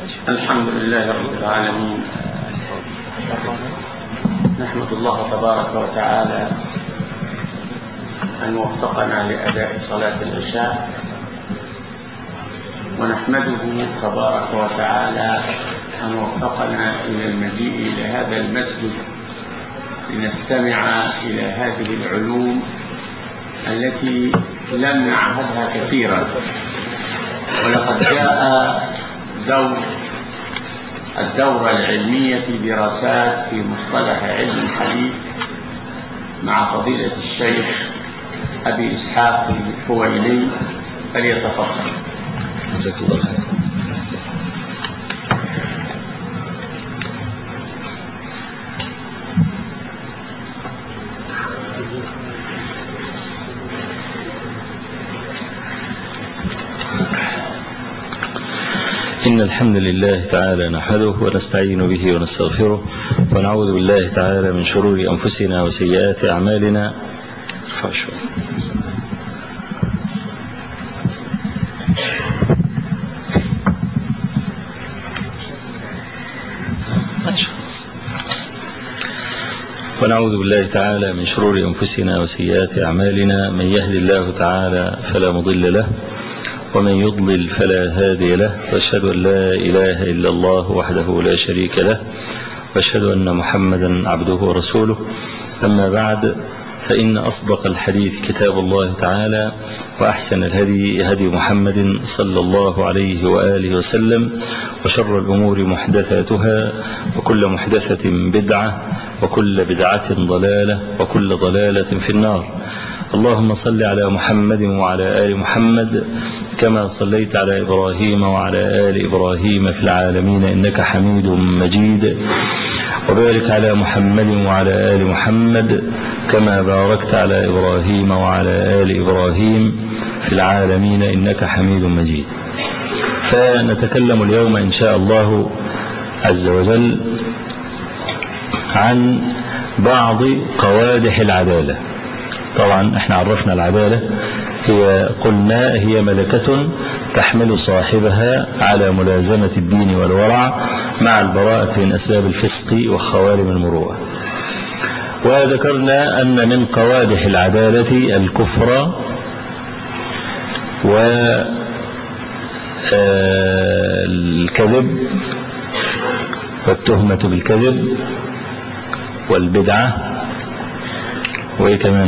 الحمد لله رب العالمين نحمد الله تبارك وتعالى أن وفقنا لأداء صلاة العشاء ونحمده تبارك وتعالى أن وفقنا إلى المجيء إلى هذا المسجد لنستمع إلى هذه العلوم التي لم نعهدها كثيرا ولقد جاء دور الدورة العلمية في دراسات في مصطلح علم الحديث مع فضيلة الشيخ أبي إسحاق الحويني فليتفضل جزاك الله خير إن الحمد لله تعالى نحمده ونستعين به ونستغفره ونعوذ بالله تعالى من شرور أنفسنا وسيئات أعمالنا ونعوذ بالله تعالى من شرور أنفسنا وسيئات أعمالنا من يهد الله تعالى فلا مضل له ومن يضلل فلا هادي له واشهد أن لا إله إلا الله وحده لا شريك له واشهد أن محمدا عبده ورسوله أما بعد فإن أصدق الحديث كتاب الله تعالى وأحسن الهدي هدي محمد صلى الله عليه وآله وسلم وشر الأمور محدثاتها وكل محدثة بدعة وكل بدعة ضلالة وكل ضلالة في النار اللهم صل على محمد وعلى آل محمد كما صليت على إبراهيم وعلى آل إبراهيم في العالمين إنك حميد مجيد وبارك على محمد وعلى آل محمد كما باركت على إبراهيم وعلى آل إبراهيم في العالمين إنك حميد مجيد فنتكلم اليوم إن شاء الله عز وجل عن بعض قوادح العدالة طبعا احنا عرفنا العدالة هي قلنا هي ملكة تحمل صاحبها على ملازمة الدين والورع مع البراءة من أسباب الفسق وخوارم المروءة وذكرنا أن من قوادح العدالة الكفر والكذب والتهمة بالكذب والبدعة وإيه كمان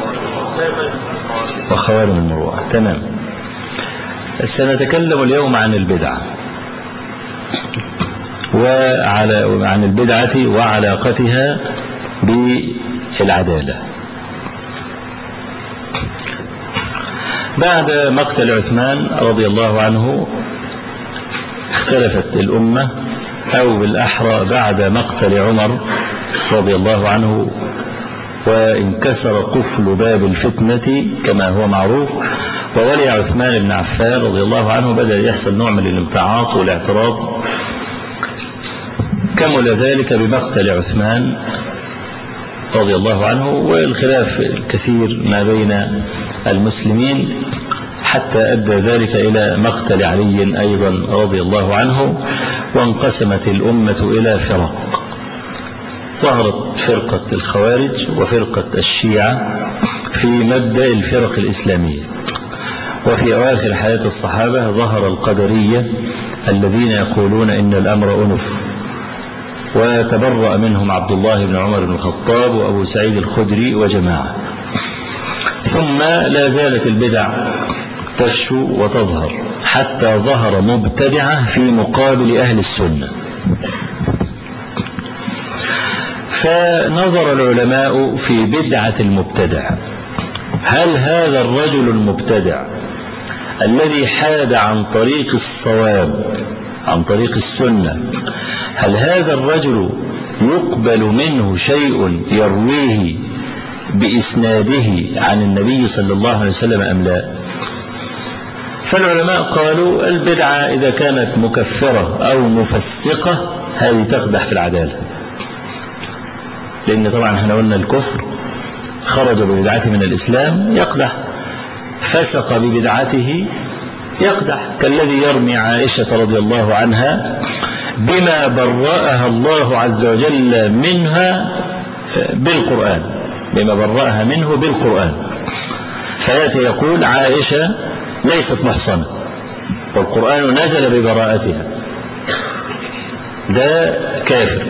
وخوارم المروءة تمام سنتكلم اليوم عن البدعة وعلى عن البدعة وعلاقتها بالعدالة بعد مقتل عثمان رضي الله عنه اختلفت الأمة أو بالأحرى بعد مقتل عمر رضي الله عنه وانكسر قفل باب الفتنة كما هو معروف وولي عثمان بن عفان رضي الله عنه بدأ يحصل نوع من الامتعاط والاعتراض كمل ذلك بمقتل عثمان رضي الله عنه والخلاف الكثير ما بين المسلمين حتى أدى ذلك إلى مقتل علي أيضا رضي الله عنه وانقسمت الأمة إلى فرق ظهرت فرقة الخوارج وفرقة الشيعة في مبدأ الفرق الإسلامية وفي أواخر حياة الصحابة ظهر القدرية الذين يقولون إن الأمر أنف وتبرأ منهم عبد الله بن عمر بن الخطاب وأبو سعيد الخدري وجماعة ثم لا زالت البدع تشو وتظهر حتى ظهر مبتدعة في مقابل أهل السنة فنظر العلماء في بدعة المبتدع هل هذا الرجل المبتدع الذي حاد عن طريق الصواب عن طريق السنة هل هذا الرجل يقبل منه شيء يرويه بإسناده عن النبي صلى الله عليه وسلم أم لا فالعلماء قالوا البدعة إذا كانت مكفرة أو مفسقة هذه تقدح في العدالة لأن طبعا احنا قلنا الكفر خرج ببدعته من الإسلام يقدح فسق ببدعته يقدح كالذي يرمي عائشة رضي الله عنها بما برأها الله عز وجل منها بالقرآن بما برأها منه بالقرآن فيأتي يقول عائشة ليست محصنة والقرآن نزل ببراءتها ده كافر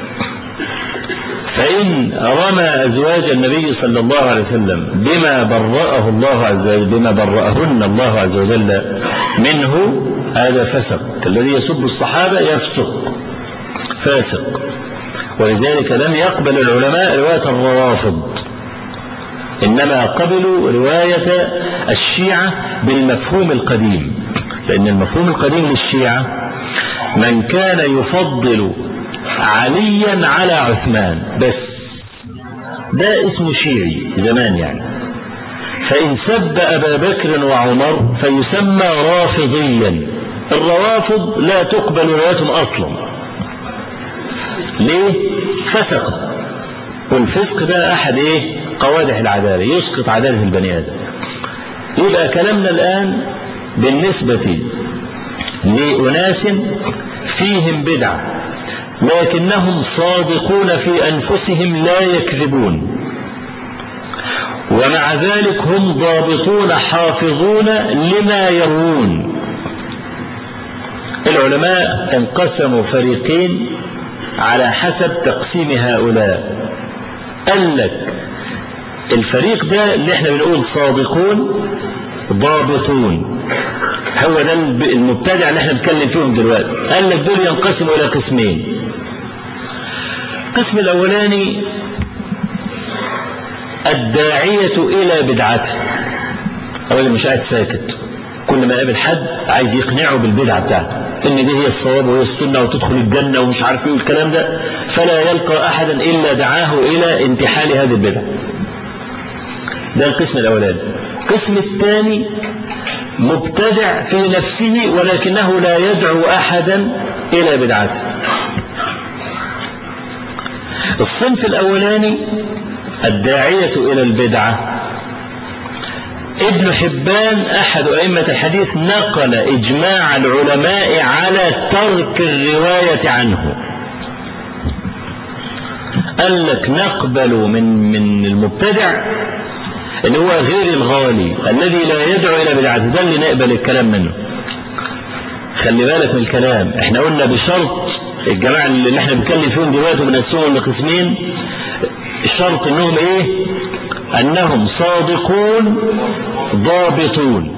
فإن رمى أزواج النبي صلى الله عليه وسلم بما برأه الله عز وجل بما برأهن الله عز وجل منه هذا فسق الذي يسب الصحابة يفسق فاسق ولذلك لم يقبل العلماء رواية الروافض إنما قبلوا رواية الشيعة بالمفهوم القديم لأن المفهوم القديم للشيعة من كان يفضل عليا على عثمان بس ده اسمه شيعي زمان يعني فإن سب أبا بكر وعمر فيسمى رافضيا الروافض لا تقبل روايتهم أصلا ليه فسق والفسق ده أحد إيه قوادح العدالة يسقط عدالة البني آدم يبقى كلامنا الآن بالنسبة لأناس فيهم بدعة لكنهم صادقون في أنفسهم لا يكذبون ومع ذلك هم ضابطون حافظون لما يروون العلماء انقسموا فريقين على حسب تقسيم هؤلاء قال لك الفريق ده اللي احنا بنقول صادقون ضابطون هو ده المبتدع اللي احنا بنتكلم فيهم دلوقتي قال لك دول ينقسموا الى قسمين القسم الاولاني الداعية الى بدعته الراجل مش قاعد ساكت كل ما قابل حد عايز يقنعه بالبدعة بتاعته ان دي هي الصواب وهي السنة وتدخل الجنة ومش عارف ايه والكلام ده فلا يلقى احدا الا دعاه الى انتحال هذه البدعة ده القسم الاولاني القسم الثاني مبتدع في نفسه ولكنه لا يدعو احدا الى بدعته الصنف الاولاني الداعية الى البدعة ابن حبان احد ائمة الحديث نقل اجماع العلماء على ترك الرواية عنه قال لك نقبل من من المبتدع اللي هو غير الغالي الذي لا يدعو الى بدعته ده اللي نقبل الكلام منه خلي بالك من الكلام احنا قلنا بشرط الجماعة اللي احنا بنتكلم فيهم دلوقتي وبنقسمهم لقسمين الشرط انهم ايه انهم صادقون ضابطون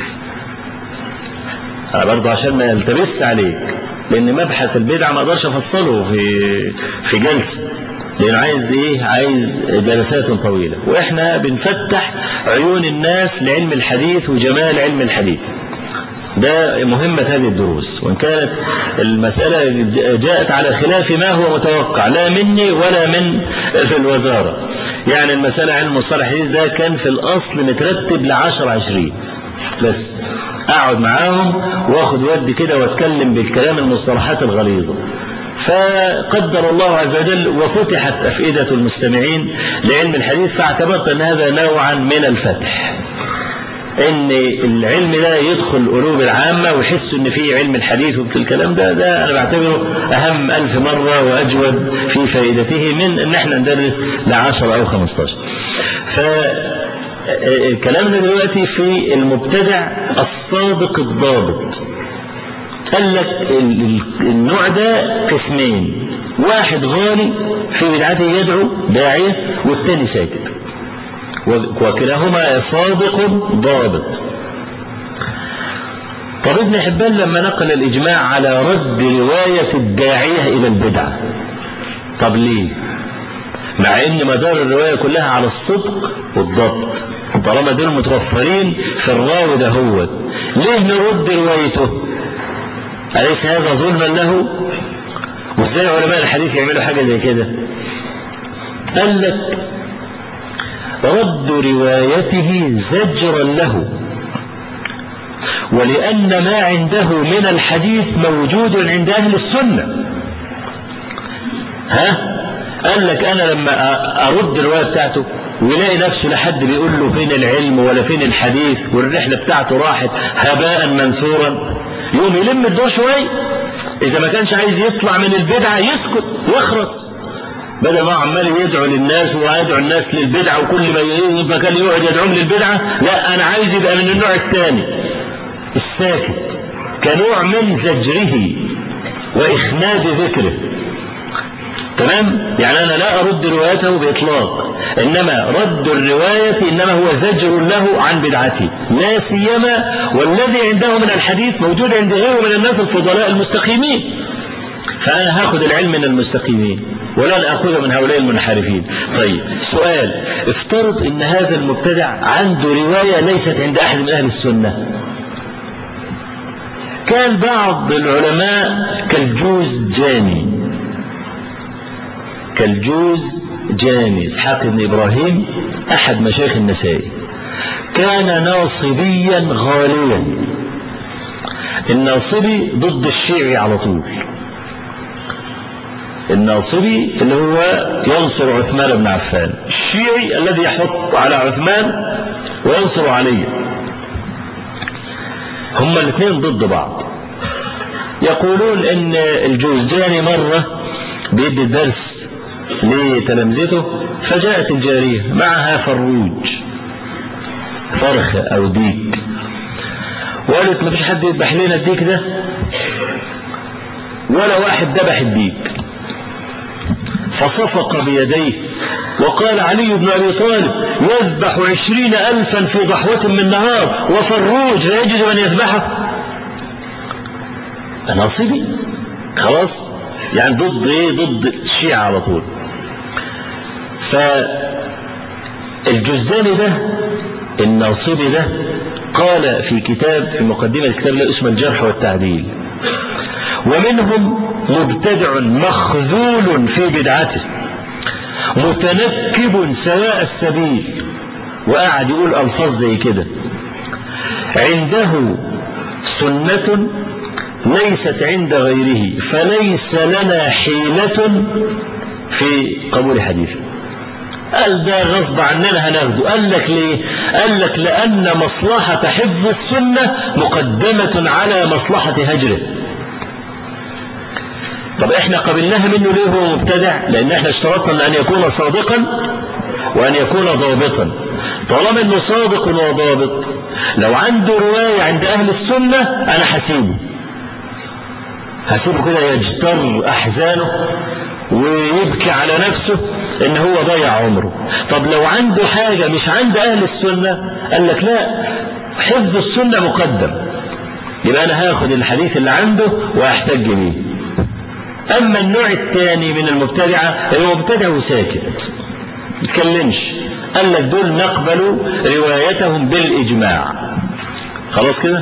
انا برضه عشان ما يلتبس عليك لان مبحث البدعة ما اقدرش افصله في في جلسة لانه عايز ايه عايز جلسات طويلة واحنا بنفتح عيون الناس لعلم الحديث وجمال علم الحديث ده مهمة هذه الدروس وإن كانت المسألة جاءت على خلاف ما هو متوقع لا مني ولا من في الوزارة يعني المسألة علم مصطلح الحديث ده كان في الأصل مترتب لعشر عشرين بس أقعد معاهم وأخد ودي كده وأتكلم بالكلام المصطلحات الغليظة فقدر الله عز وجل وفتحت أفئدة المستمعين لعلم الحديث فاعتبرت أن هذا نوعا من الفتح ان العلم ده يدخل قلوب العامة ويحسوا ان في علم الحديث وفي الكلام ده ده انا بعتبره اهم الف مرة واجود في فائدته من ان احنا ندرس لعشر او خمستاشر ف كلامنا دلوقتي في المبتدع الصادق الضابط قال لك النوع ده قسمين واحد غالي في بدعته يدعو داعية والتاني ساكت وكلاهما صادق ضابط طب ابن حبان لما نقل الإجماع على رد رواية الداعية إلى البدعة طب ليه مع ان مدار الرواية كلها على الصدق والضبط طالما دول متوفرين في الراوي ده هو ليه نرد روايته أليس هذا ظلما له وازاي علماء الحديث يعملوا حاجة زي كده قال لك رد روايته زجرا له ولأن ما عنده من الحديث موجود عند أهل السنة ها قال لك أنا لما أرد الرواية بتاعته ويلاقي نفسه لحد بيقول له فين العلم ولا فين الحديث والرحلة بتاعته راحت هباء منثورا يقوم يلم الدور شوية إذا ما كانش عايز يطلع من البدعة يسكت يخرس بدل ما عمال يدعو للناس ويدعو الناس للبدعة وكل ما كان يقعد يدعوهم للبدعة لا أنا عايز يبقى من النوع الثاني الساكت كنوع من زجره وإخماد ذكره تمام يعني أنا لا أرد روايته بإطلاق إنما رد الرواية إنما هو زجر له عن بدعته لا سيما والذي عنده من الحديث موجود عند غيره من الناس الفضلاء المستقيمين فأنا هاخد العلم من المستقيمين ولن أخذه من هؤلاء المنحرفين طيب سؤال افترض ان هذا المبتدع عنده رواية ليست عند أحد من أهل السنة كان بعض العلماء كالجوز جاني كالجوز جاني اسحاق بن إبراهيم أحد مشايخ النسائي كان ناصبيا غاليا الناصبي ضد الشيعي على طول الناصبي اللي هو ينصر عثمان بن عفان الشيعي الذي يحط على عثمان وينصر علي هما الاثنين ضد بعض يقولون ان الجوزجاني مرة بيدي الدرس لتلامذته فجاءت الجارية معها فروج فرخ او ديك وقالت ما فيش حد يذبح لنا الديك ده ولا واحد ذبح الديك فصفق بيديه وقال علي بن أبي طالب يذبح عشرين ألفا في ضحوة من نهار وفروج لا يجد من يذبحه ناصبي خلاص يعني ضد ايه ضد الشيعة على طول فالجزاني ده الناصبي ده قال في كتاب في مقدمة الكتاب له اسمه الجرح والتعديل ومنهم مبتدع مخذول في بدعته متنكب سواء السبيل وقاعد يقول الفاظ زي كده عنده سنة ليست عند غيره فليس لنا حيلة في قبول حديثه قال ده غصب عننا هناخده قال لك ليه قال لك لأن مصلحة حفظ السنة مقدمة على مصلحة هجره طب احنا قبلناها منه ليه هو مبتدع لان احنا اشترطنا ان يكون صادقا وان يكون ضابطا طالما انه صادق وضابط لو عنده رواية عند اهل السنة انا حسيبه هسيبه كده يجتر احزانه ويبكي على نفسه ان هو ضيع عمره طب لو عنده حاجة مش عند اهل السنة قال لك لا حفظ السنة مقدم يبقى انا هاخد الحديث اللي عنده واحتج بيه اما النوع الثاني من المبتدعة المبتدع وساكت يتكلمش قال لك دول نقبل روايتهم بالاجماع خلاص كده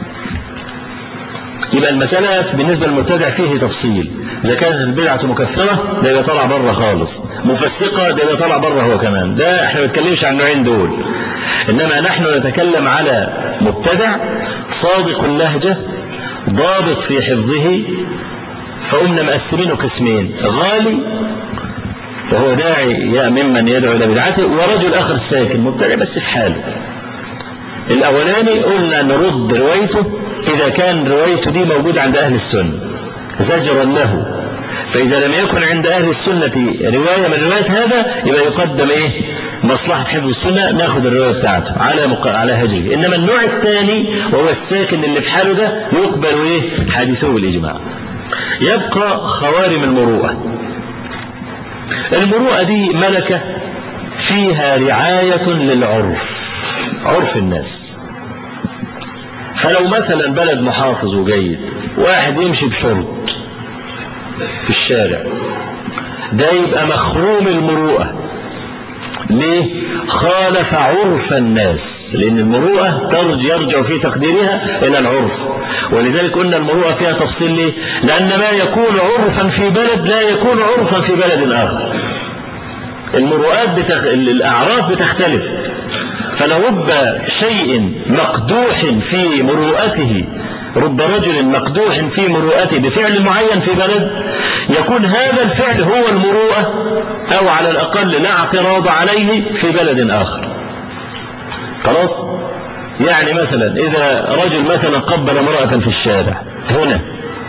يبقى المسألة بالنسبة للمبتدع فيه تفصيل إذا كانت البدعة مكفرة ده يبقى طالع بره خالص مفسقة ده يبقى طالع بره هو كمان ده احنا ما بنتكلمش عن النوعين دول إنما نحن نتكلم على مبتدع صادق اللهجة ضابط في حفظه فقمنا مقسمينه قسمين غالي وهو داعي يا ممن يدعو إلى بدعته ورجل آخر ساكن مبتدع بس في حاله الأولاني قلنا نرد روايته إذا كان روايته دي موجودة عند أهل السنة زجرا له فإذا لم يكن عند أهل السنة رواية من رواية هذا يبقى يقدم إيه مصلحة حفظ السنة ناخد الرواية بتاعته على مق... على هجره إنما النوع الثاني وهو الساكن اللي في حاله ده يقبل إيه حادثه بالإجماع يبقى خوارم المروءة المروءة دي ملكة فيها رعاية للعرف عرف الناس فلو مثلا بلد محافظ وجيد واحد يمشي بشرط في الشارع ده يبقى مخروم المروءة ليه خالف عرف الناس لأن المروءة يرجع في تقديرها إلى العرف ولذلك قلنا المروءة فيها تفصيل ليه لأن ما يكون عرفا في بلد لا يكون عرفا في بلد آخر المروءات بتخ... الأعراف بتختلف فلرب شيء مقدوح في مروءته رب رجل مقدوح في مروءته بفعل معين في بلد يكون هذا الفعل هو المروءة أو على الأقل لا اعتراض عليه في بلد آخر خلاص يعني مثلا إذا رجل مثلا قبل امرأة في الشارع هنا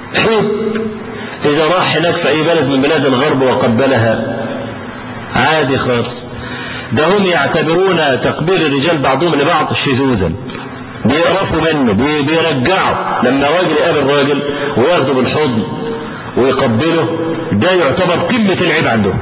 حب إذا راح هناك في أي بلد من بلاد الغرب وقبلها عادي خالص ده هم يعتبرون تقبيل الرجال بعضهم لبعض شذوذا بيقرفوا منه بي بيرجعوا لما راجل يقابل راجل وياخده بالحضن ويقبله ده يعتبر قمة العيب عندهم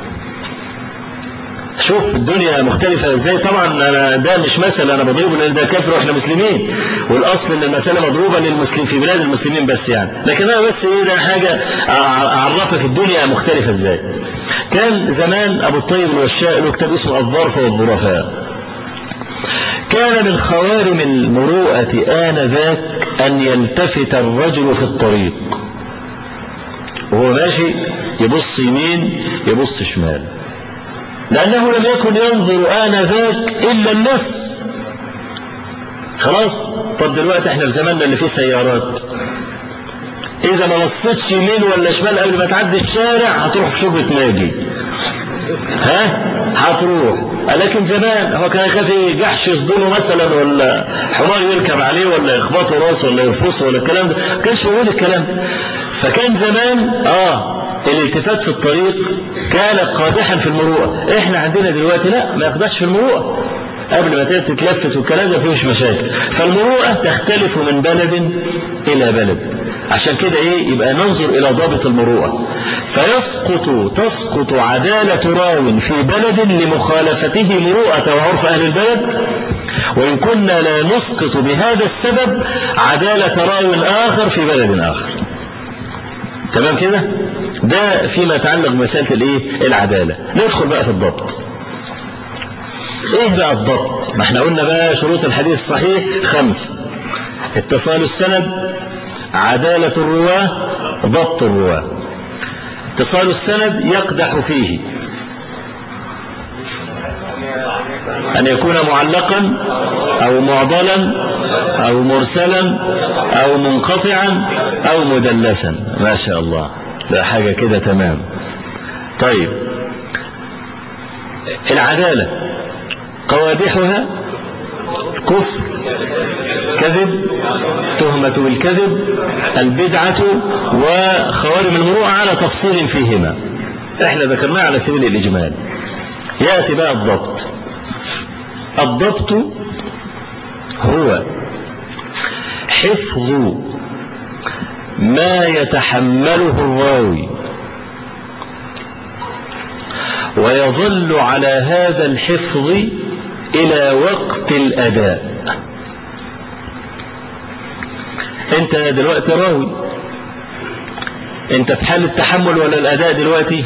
شوف الدنيا مختلفة ازاي طبعا انا ده مش مثل انا بضربه لان ده كافر واحنا مسلمين والاصل ان المسألة مضروبة للمسلمين في بلاد المسلمين بس يعني لكن انا بس ايه ده حاجة اعرفك الدنيا مختلفة ازاي كان زمان ابو الطيب الوشاء له كتاب اسمه الظرف والظرفاء كان من خوارم المروءة آنذاك أن يلتفت الرجل في الطريق وهو ماشي يبص يمين يبص شمال لأنه لم يكن ينظر آنذاك إلا النفس خلاص طب دلوقتي احنا في زماننا اللي فيه سيارات إذا ما بصيتش يمين ولا شمال قبل ما تعدي الشارع هتروح في شبهة ناجي ها هتروح لكن زمان هو كان يخاف جحش يصدمه مثلا ولا حمار يركب عليه ولا يخبطه راسه ولا يرفصه ولا الكلام ده ما كانش موجود الكلام ده فكان زمان اه الالتفات في الطريق كان قادحا في المروءه احنا عندنا دلوقتي لا ما يقدحش في المروءه قبل ما تتلفت والكلام ده فيهوش مشاكل فالمروءه تختلف من بلد الى بلد عشان كده ايه يبقى ننظر الى ضابط المروءه فيسقط تسقط عدالة راو في بلد لمخالفته مروءة وعرف أهل البلد وإن كنا لا نسقط بهذا السبب عدالة راو آخر في بلد آخر تمام كده ده فيما يتعلق بمسألة الايه العدالة ندخل بقى في الضبط ايه بقى الضبط ما احنا قلنا بقى شروط الحديث الصحيح خمس اتصال السند عدالة الرواة ضبط الرواة اتصال السند يقدح فيه أن يكون معلقا أو معضلا أو مرسلا أو منقطعا أو مدلسا ما شاء الله ده حاجة كده تمام طيب العدالة قوادحها كفر كذب تهمة بالكذب البدعة وخوارم المروءة على تفصيل فيهما احنا ذكرناه على سبيل الإجمال يأتي بقى الضبط الضبط هو حفظ ما يتحمله الراوي ويظل على هذا الحفظ إلى وقت الأداء انت دلوقتي راوي انت في حال التحمل ولا الاداء دلوقتي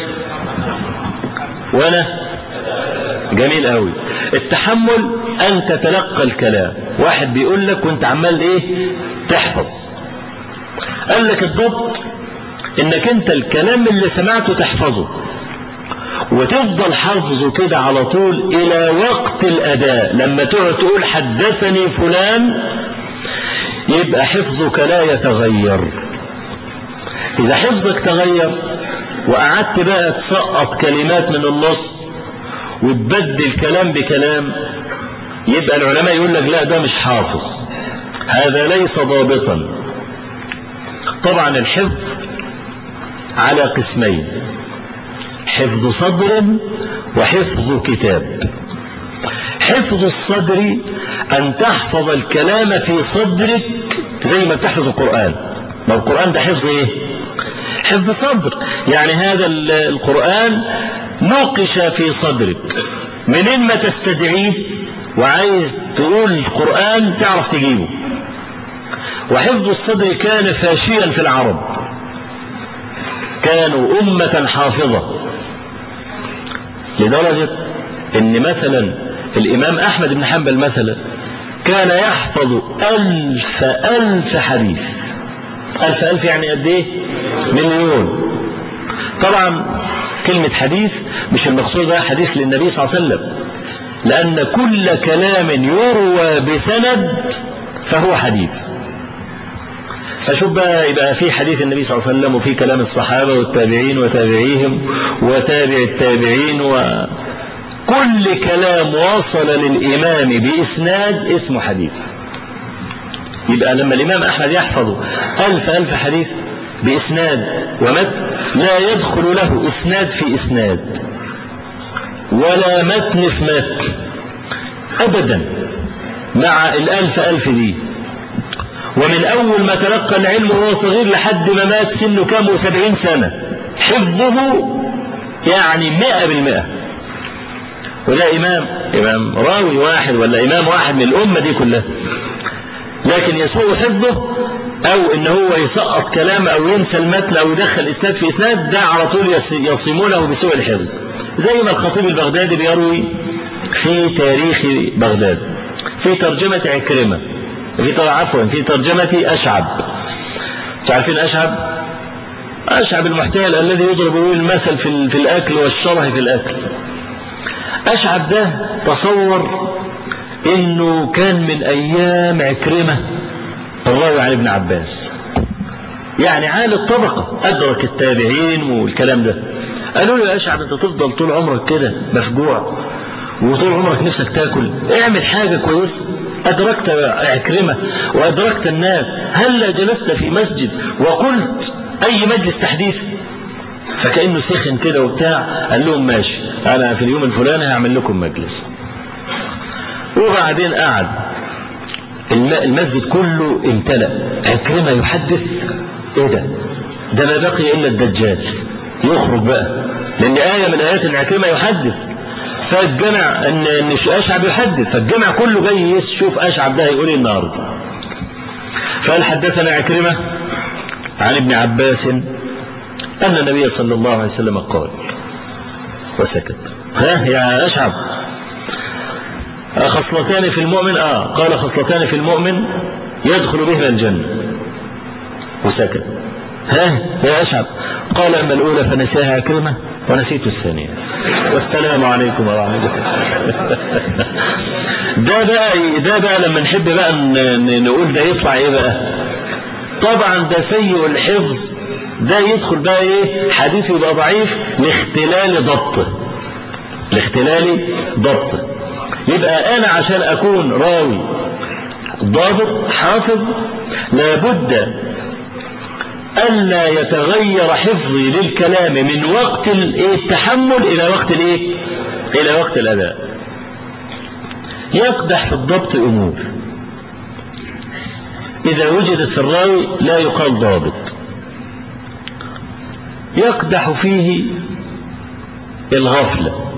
وانا جميل قوي التحمل ان تتلقى الكلام واحد بيقول لك وانت عمال ايه تحفظ قال لك الضبط انك انت الكلام اللي سمعته تحفظه وتفضل حافظه كده على طول الى وقت الاداء لما تقعد تقول حدثني فلان يبقى حفظك لا يتغير اذا حفظك تغير وقعدت بقى تسقط كلمات من النص وتبدل كلام بكلام يبقى العلماء يقول لك لا ده مش حافظ هذا ليس ضابطا طبعا الحفظ على قسمين حفظ صدر وحفظ كتاب حفظ الصدر أن تحفظ الكلام في صدرك زي ما بتحفظ القرآن ما القرآن ده حفظ إيه حفظ صدر يعني هذا القرآن نقش في صدرك منين ما تستدعيه وعايز تقول القرآن تعرف تجيبه وحفظ الصدر كان فاشيا في العرب كانوا أمة حافظة لدرجة ان مثلا الامام احمد بن حنبل مثلا كان يحفظ الف الف حديث الف الف يعني قد ايه مليون طبعا كلمة حديث مش المقصود ده حديث للنبي صلى الله عليه وسلم لان كل كلام يروى بسند فهو حديث فشوف بقى يبقى في حديث النبي صلى الله عليه وسلم وفي كلام الصحابة والتابعين وتابعيهم وتابع التابعين وكل كلام وصل للإمام بإسناد اسمه حديث يبقى لما الإمام أحمد يحفظ ألف ألف حديث بإسناد ومتن لا يدخل له إسناد في إسناد ولا متن في متن أبدا مع الألف ألف دي ومن أول ما تلقى العلم وهو صغير لحد ما مات سنه كام وسبعين سنة حفظه يعني مئة بالمئة وده إمام إمام راوي واحد ولا إمام واحد من الأمة دي كلها لكن يسوء حفظه أو إن هو يسقط كلام أو ينسى المتن أو يدخل إسناد في إسناد ده على طول يصيمونه بسوء الحفظ زي ما الخطيب البغدادي بيروي في تاريخ بغداد في ترجمة عكرمة في عفوا في ترجمة أشعب تعرفين أشعب أشعب المحتال الذي يضرب به المثل في, في الأكل والشره في الأكل أشعب ده تصور إنه كان من أيام عكرمة الراوي عن ابن عباس يعني عالي الطبقة أدرك التابعين والكلام ده قالوا له يا أشعب أنت تفضل طول عمرك كده مفجوع وطول عمرك نفسك تاكل اعمل حاجة كويسة أدركت عكرمة وأدركت الناس هل جلست في مسجد وقلت أي مجلس تحديث فكأنه سخن كده وبتاع قال لهم ماشي أنا في اليوم الفلاني هعمل لكم مجلس وبعدين قعد المسجد كله امتلأ عكرمة يحدث ايه ده ده ما بقي الا الدجال يخرج بقى لان آية من آيات العكرمة يحدث فالجمع ان ان اشعب يحدث فالجمع كله جاي يشوف اشعب ده هيقول ايه النهارده فقال حدثنا عكرمة عن ابن عباس ان النبي صلى الله عليه وسلم قال وسكت ها يا اشعب خصلتان في المؤمن اه قال خصلتان في المؤمن يدخل بهما الجنة وسكت ها يا أشعب قال أما الأولى فنساها كلمة ونسيت الثانية والسلام عليكم ورحمة الله ده بقى ده بقى لما نحب بقى نقول ده يطلع ايه بقى طبعا ده سيء الحفظ ده يدخل بقى ايه حديث يبقى ضعيف لاختلال ضبطه لاختلال ضبطه يبقى انا عشان اكون راوي ضابط حافظ لابد ألا يتغير حفظي للكلام من وقت التحمل إلى وقت الإيه؟ إلى وقت الأداء. يقدح في الضبط أمور. إذا وجدت في الراوي لا يقال ضابط. يقدح فيه الغفلة.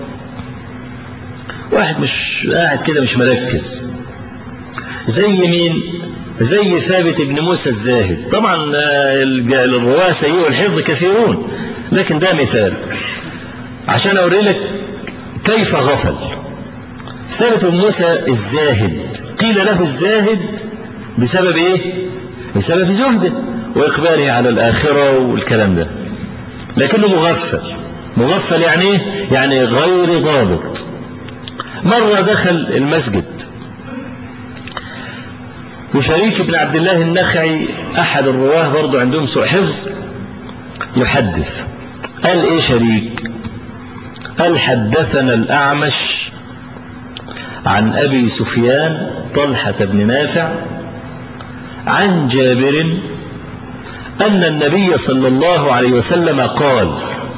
واحد مش قاعد كده مش مركز. زي مين؟ زي ثابت بن موسى الزاهد طبعا الرواه سيء الحفظ كثيرون لكن ده مثال عشان اوري لك كيف غفل ثابت بن موسى الزاهد قيل له الزاهد بسبب ايه بسبب زهده واقباله على الاخره والكلام ده لكنه مغفل مغفل يعني ايه يعني غير ضابط مره دخل المسجد وشريك بن عبد الله النخعي أحد الرواه برضه عندهم سوء حفظ يحدث قال إيه شريك قال حدثنا الأعمش عن أبي سفيان طلحة بن نافع عن جابر أن النبي صلى الله عليه وسلم قال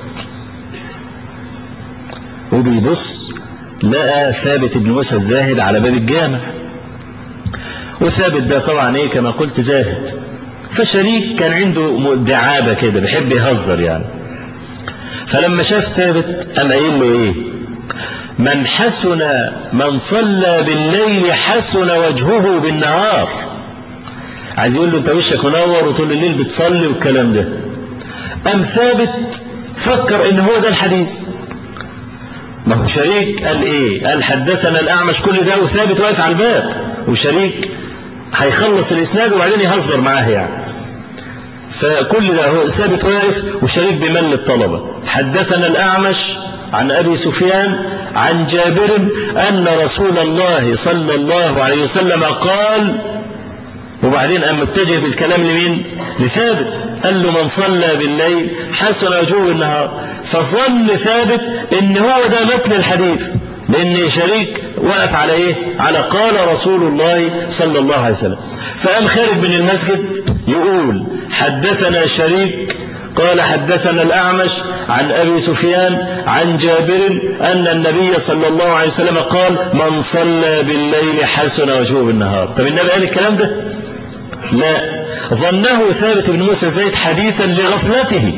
وبيبص لقى ثابت بن موسى الزاهد على باب الجامع وثابت ده طبعا ايه كما قلت زاهد فشريك كان عنده دعابة كده بيحب يهزر يعني فلما شاف ثابت قام قايل له ايه من حسن من صلى بالليل حسن وجهه بالنهار عايز يقول له انت وشك منور وطول الليل بتصلي والكلام ده قام ثابت فكر ان هو ده الحديث ما هو شريك قال ايه قال حدثنا الاعمش كل ده وثابت واقف على الباب وشريك هيخلص الاسناد وبعدين يهزر معاه يعني فكل ده هو ثابت واقف وشريك بمل الطلبه حدثنا الاعمش عن ابي سفيان عن جابر ان رسول الله صلى الله عليه وسلم قال وبعدين قام متجه بالكلام لمين؟ لثابت قال له من صلى بالليل حسن وجوه النهار فظن ثابت ان هو ده متن الحديث لان شريك وقف على ايه على قال رسول الله صلى الله عليه وسلم فقام خارج من المسجد يقول حدثنا شريك قال حدثنا الأعمش عن أبي سفيان عن جابر أن النبي صلى الله عليه وسلم قال من صلى بالليل حسن وجهه بالنهار طب النبي قال الكلام ده لا ظنه ثابت بن موسى زيد حديثا لغفلته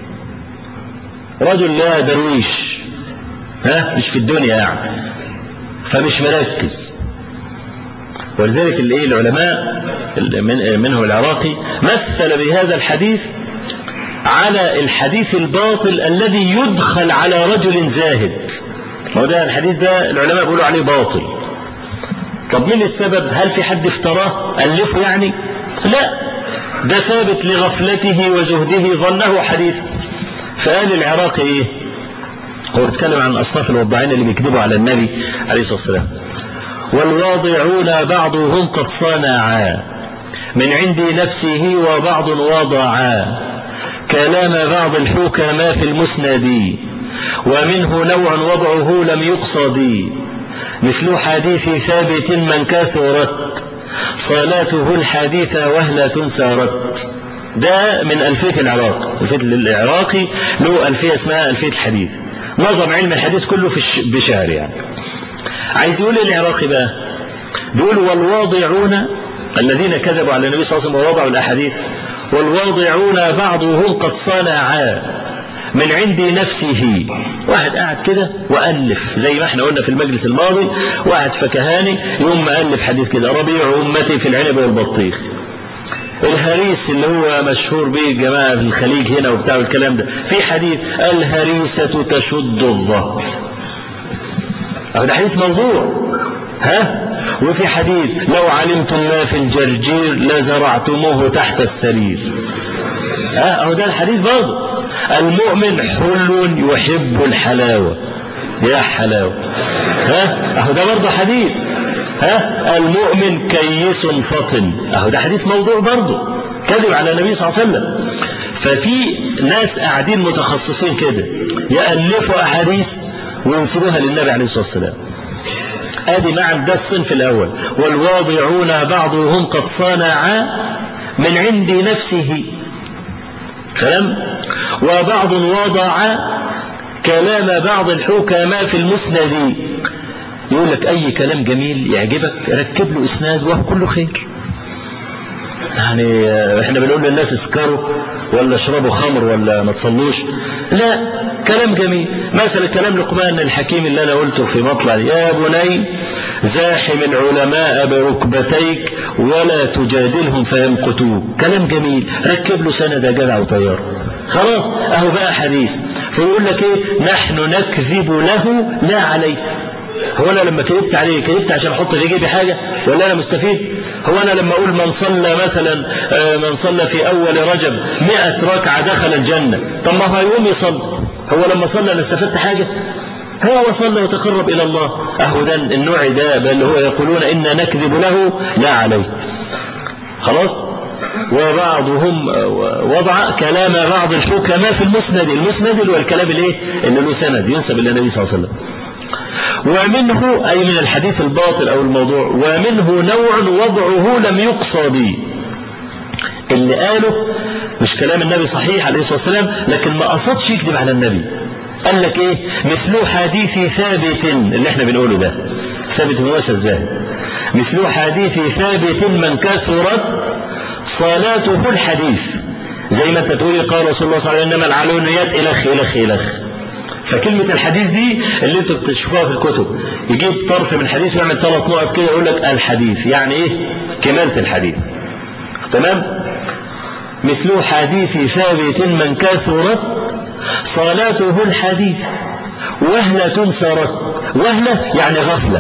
رجل لا درويش ها مش في الدنيا يعني فمش مركز ولذلك الايه العلماء من منه العراقي مثل بهذا الحديث على الحديث الباطل الذي يدخل على رجل زاهد هو ده الحديث ده العلماء بيقولوا عليه باطل طب مين السبب هل في حد افتراه ألفه يعني لا ده ثابت لغفلته وزهده ظنه حديث فقال العراقي ايه هو بيتكلم عن اصناف الوضاعين اللي بيكذبوا على النبي عليه الصلاه والسلام والواضعون بعضهم قد صنعا من عند نفسه وبعض وضعا كلام بعض الحكماء في المسند ومنه نوع وضعه لم يقصد مثل حديث ثابت من كثرت صلاته الحديثة وهلة سارت ده من ألفية العراق ألفية العراقي له ألفية اسمها ألفية الحديث نظم علم الحديث كله في الش... بشهر يعني عايز يقول العراقي بقى بيقول والواضعون الذين كذبوا على النبي صلى الله عليه وسلم ووضعوا الأحاديث والواضعون بعضهم قد صنعا من عند نفسه واحد قاعد كده وألف زي ما احنا قلنا في المجلس الماضي واحد فكهاني يوم ألف حديث كده ربيع أمتي في العنب والبطيخ الهريس اللي هو مشهور به الجماعة في الخليج هنا وبتاع الكلام ده في حديث الهريسة تشد الظهر ده حديث موضوع ها وفي حديث لو علمتم ما في الجرجير لزرعتموه تحت السرير ها اهو ده الحديث برضه المؤمن حل يحب الحلاوة يا حلاوة ها اهو ده برضه حديث ها المؤمن كيس فطن اهو ده حديث موضوع برضه كذب على النبي صلى الله عليه وسلم ففي ناس قاعدين متخصصين كده يألفوا أحاديث وينسبوها للنبي عليه الصلاة والسلام ادي مع ده الصنف الاول والواضعون بعضهم قد صنع من عند نفسه كلام وبعض وضع كلام بعض الحكماء في المسند يقول لك اي كلام جميل يعجبك ركب له اسناد وهو كله خير يعني احنا بنقول للناس اسكروا ولا اشربوا خمر ولا ما تصلوش لا كلام جميل مثلا كلام لقمان الحكيم اللي انا قلته في مطلع يا بني زاحم العلماء بركبتيك ولا تجادلهم فيمقتوك كلام جميل ركب له سند يا جدع وطيار خلاص اهو بقى حديث فيقول لك ايه نحن نكذب له لا عليه هو انا لما كذبت عليه كذبت عشان احط في جيبي حاجه ولا انا مستفيد هو انا لما اقول من صلى مثلا من صلى في اول رجب 100 ركعه دخل الجنه طب ما هو يقوم يصلي هو لما صلى انا استفدت حاجه هو صلى وتقرب الى الله اهو ده النوع ده بل هو يقولون انا نكذب له لا عليه خلاص وبعضهم وضع كلام بعض الحكماء في المسند المسند اللي هو الكلام الايه اللي له سند ينسب الى النبي صلى الله عليه وسلم ومنه أي من الحديث الباطل أو الموضوع ومنه نوع وضعه لم يقصى به اللي قاله مش كلام النبي صحيح عليه الصلاة والسلام لكن ما قصدش يكذب على النبي قال لك ايه مثل حديث ثابت اللي احنا بنقوله ده ثابت بن موسى الزاهد مثل حديث ثابت من كثرت صلاته الحديث زي ما انت تقولي قال رسول الله صلى الله عليه وسلم انما العلونيات الخ الخ الخ فكلمة الحديث دي اللي انتوا بتشوفوها في الكتب يجيب طرف من الحديث ويعمل ثلاث نقط كده يقول لك الحديث يعني ايه كمالة الحديث تمام مثل حديث ثابت من كثرت صلاته الحديث وهلة سرت وهلة يعني غفلة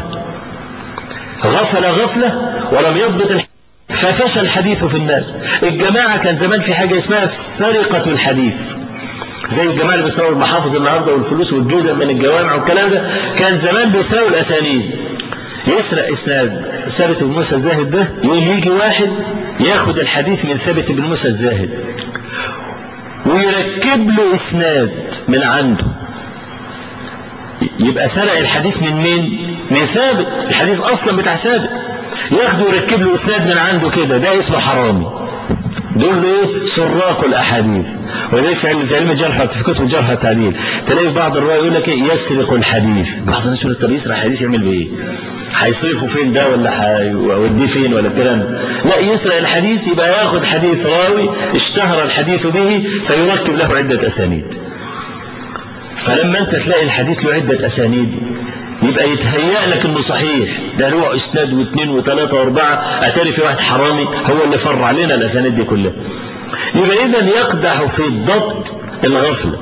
غفل غفلة ولم يضبط الحديث ففشى الحديث في الناس الجماعة كان زمان في حاجة اسمها سرقة الحديث زي الجماعة اللي بيسرقوا المحافظ النهارده والفلوس والجودة من الجوامع والكلام ده كان زمان بيسرقوا الأسانيد يسرق إسناد ثابت بن موسى الزاهد ده يقوم يجي واحد ياخد الحديث من ثابت بن موسى الزاهد ويركب له إسناد من عنده يبقى سرق الحديث من مين؟ من ثابت الحديث أصلا بتاع ثابت ياخده ويركب له إسناد من عنده كده ده اسمه حرامي دول ايه سراق الاحاديث ولذلك في علم في علم الجرح في كتب الجرح والتعديل تلاقي بعض الرواية يقول لك ايه يسرق الحديث بعض الناس يقول لك طب يسرق الحديث يعمل بايه هيصرفه فين ده ولا هيوديه فين ولا الكلام لا يسرق الحديث يبقى ياخد حديث راوي اشتهر الحديث به فيركب له عدة اسانيد فلما انت تلاقي الحديث له عدة اسانيد يبقى يتهيأ لك انه صحيح ده له اسناد واثنين وثلاثة واربعة اتاري في واحد حرامي هو اللي فرع لنا الاسانيد دي كلها يبقى اذا يقدح في الضبط الغفلة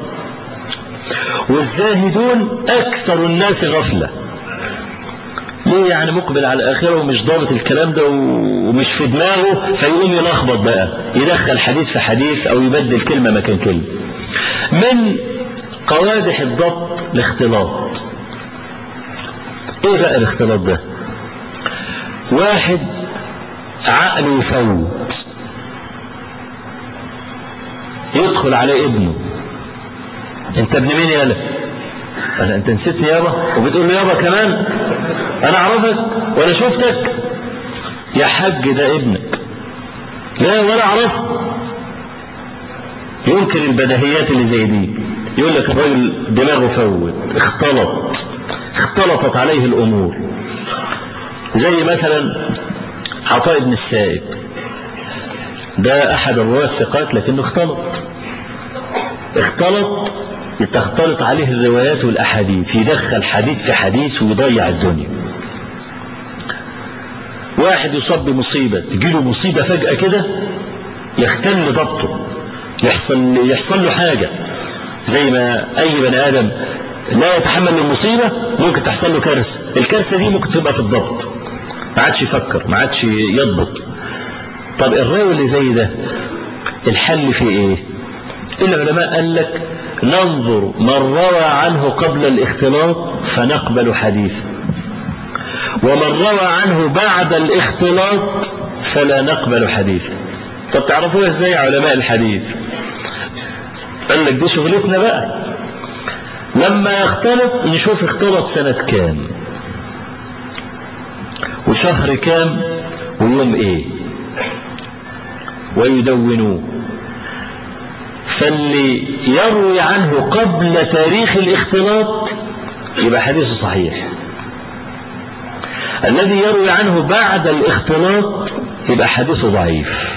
والزاهدون اكثر الناس غفلة ليه يعني مقبل على الاخره ومش ضابط الكلام ده ومش في دماغه فيقوم يلخبط بقى يدخل حديث في حديث او يبدل كلمة مكان كلمة من قوادح الضبط الاختلاط ايه بقى الاختلاط ده واحد عقله يفوت يدخل على ابنه انت ابن مين يالا قال انت نسيتني يابا وبتقول له يابا كمان انا اعرفك ولا شفتك يا حاج ده ابنك لا ولا اعرفه ينكر البديهيات اللي زي دي يقول لك الراجل دماغه فوت اختلط اختلطت عليه الامور زي مثلا عطاء بن السائب ده احد الرواه الثقات لكنه اختلط اختلط تختلط عليه الروايات والاحاديث يدخل حديث في حديث ويضيع الدنيا واحد يصاب بمصيبة تجيله مصيبة فجأة كده يختل ضبطه يحصل يحصل له حاجة زي ما اي بني ادم لا يتحمل المصيبة ممكن تحصل له كارثة الكارثة دي ممكن تبقى في الضبط ما عادش يفكر ما عادش يضبط طب الراوي اللي زي ده الحل في ايه العلماء قال لك ننظر من روى عنه قبل الاختلاط فنقبل حديثه ومن روى عنه بعد الاختلاط فلا نقبل حديثه طب تعرفوها ازاي علماء الحديث قال لك دي شغلتنا بقى لما يختلط نشوف اختلط سنة كام وشهر كام ويوم ايه ويدونوه فاللي يروي عنه قبل تاريخ الاختلاط يبقى حديثه صحيح الذي يروي عنه بعد الاختلاط يبقى حديثه ضعيف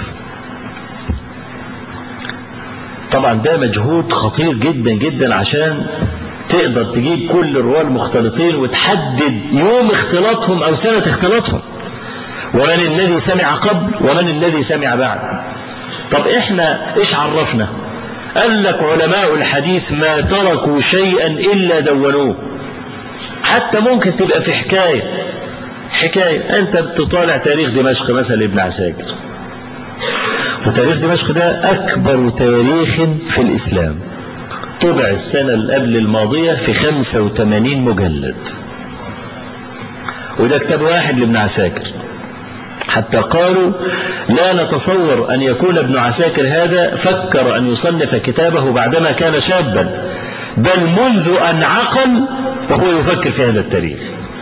طبعا ده مجهود خطير جدا جدا عشان تقدر تجيب كل الرواه المختلطين وتحدد يوم اختلاطهم او سنة اختلاطهم ومن الذي سمع قبل ومن الذي سمع بعد طب احنا ايش عرفنا قال لك علماء الحديث ما تركوا شيئا الا دونوه حتى ممكن تبقى في حكاية حكاية انت بتطالع تاريخ دمشق مثلا لابن عساكر وتاريخ دمشق ده اكبر تاريخ في الاسلام طبع السنة اللي قبل الماضية في 85 مجلد وده كتاب واحد لابن عساكر حتى قالوا لا نتصور أن يكون ابن عساكر هذا فكر أن يصنف كتابه بعدما كان شابا بل منذ أن عقل وهو يفكر في هذا التاريخ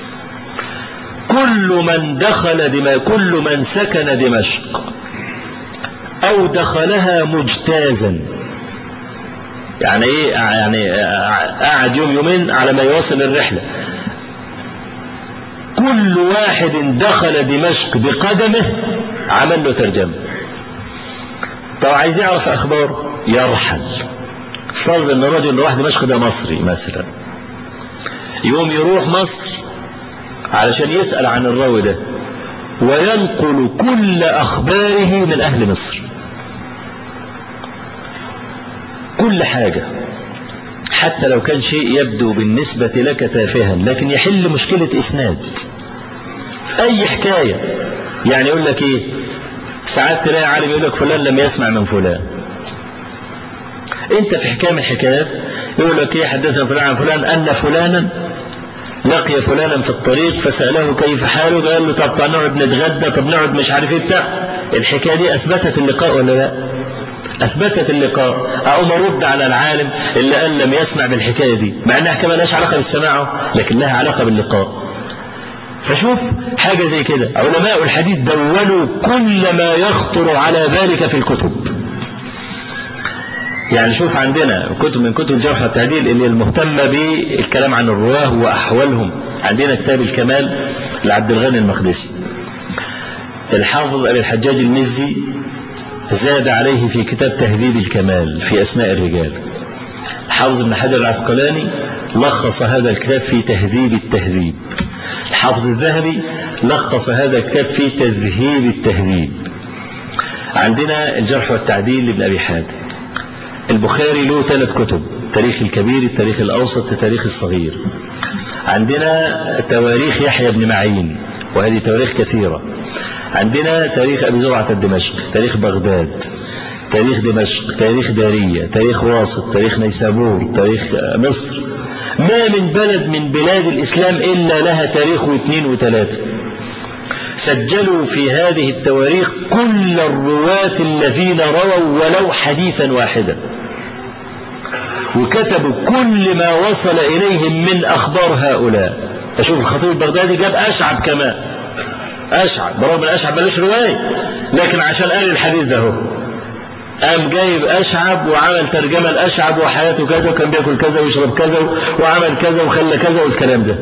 كل من دخل دمشق كل من سكن دمشق أو دخلها مجتازا يعني ايه يعني قعد يوم يومين على ما يواصل الرحلة كل واحد دخل دمشق بقدمه عمل له ترجمة طب عايز يعرف اخبار يرحل فرض ان الراجل راح دمشق ده مصري مثلا يوم يروح مصر علشان يسأل عن الراوي ده وينقل كل اخباره من اهل مصر كل حاجة حتى لو كان شيء يبدو بالنسبة لك تافها لكن يحل مشكلة إسناد أي حكاية يعني يقول لك إيه ساعات تلاقي عالم يقول لك فلان لم يسمع من فلان أنت في حكاية من الحكايات يقول لك إيه حدثنا فلان عن فلان أن فلانا لقي فلانا في الطريق فسأله كيف حاله قال له طب نقعد نتغدى طب نقعد مش عارف ايه بتاع الحكاية دي أثبتت اللقاء ولا لا اثبتت اللقاء اقوم ارد على العالم اللي قال لم يسمع بالحكايه دي مع انها كمان لهاش علاقه بالسماع لكن لها علاقه باللقاء فشوف حاجة زي كده علماء الحديث دونوا كل ما يخطر على ذلك في الكتب يعني شوف عندنا كتب من كتب الجرح والتعديل اللي المهتمة بالكلام عن الرواه وأحوالهم عندنا كتاب الكمال لعبد الغني المقدسي الحافظ أبي الحجاج المزي زاد عليه في كتاب تهذيب الكمال في أسماء الرجال الحافظ ابن حجر العسقلاني لخص هذا الكتاب في تهذيب التهذيب الحافظ الذهبي لخص هذا الكتاب في تذهيب التهذيب عندنا الجرح والتعديل لابن أبي حاتم البخاري له ثلاث كتب التاريخ الكبير التاريخ الأوسط التاريخ الصغير عندنا تواريخ يحيى بن معين وهذه تواريخ كثيرة عندنا تاريخ أبي زرعة الدمشق تاريخ بغداد تاريخ دمشق تاريخ دارية تاريخ واسط تاريخ نيسابور تاريخ مصر ما من بلد من بلاد الإسلام إلا لها تاريخ واثنين وثلاثة سجلوا في هذه التواريخ كل الرواة الذين رووا ولو حديثا واحدا وكتبوا كل ما وصل إليهم من أخبار هؤلاء أشوف الخطيب البغدادي جاب أشعب كمان أشعب برغم من أشعب ملوش رواية لكن عشان قال الحديث ده هو قام جايب أشعب وعمل ترجمة الأشعب وحياته كذا وكان بياكل كذا ويشرب كذا وعمل كذا وخلى كذا والكلام ده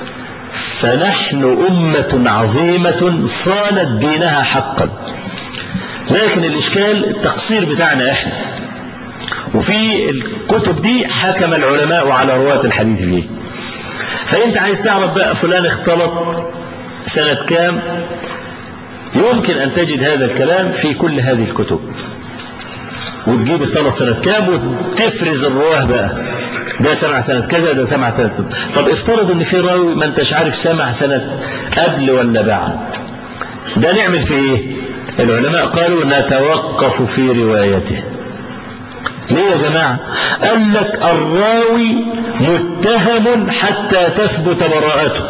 فنحن أمة عظيمة صانت دينها حقا لكن الإشكال التقصير بتاعنا إحنا وفي الكتب دي حكم العلماء على رواة الحديث فيه فأنت عايز تعرف بقى فلان اختلط سنة كام يمكن أن تجد هذا الكلام في كل هذه الكتب وتجيب الثلاث سنة كام وتفرز الرواه بقى ده سمع سنة كذا ده سمع سنة كذا طب افترض ان في راوي ما انتش عارف سمع سنة قبل ولا بعد ده نعمل في ايه العلماء قالوا نتوقف في روايته ليه يا جماعة قال لك الراوي متهم حتى تثبت براءته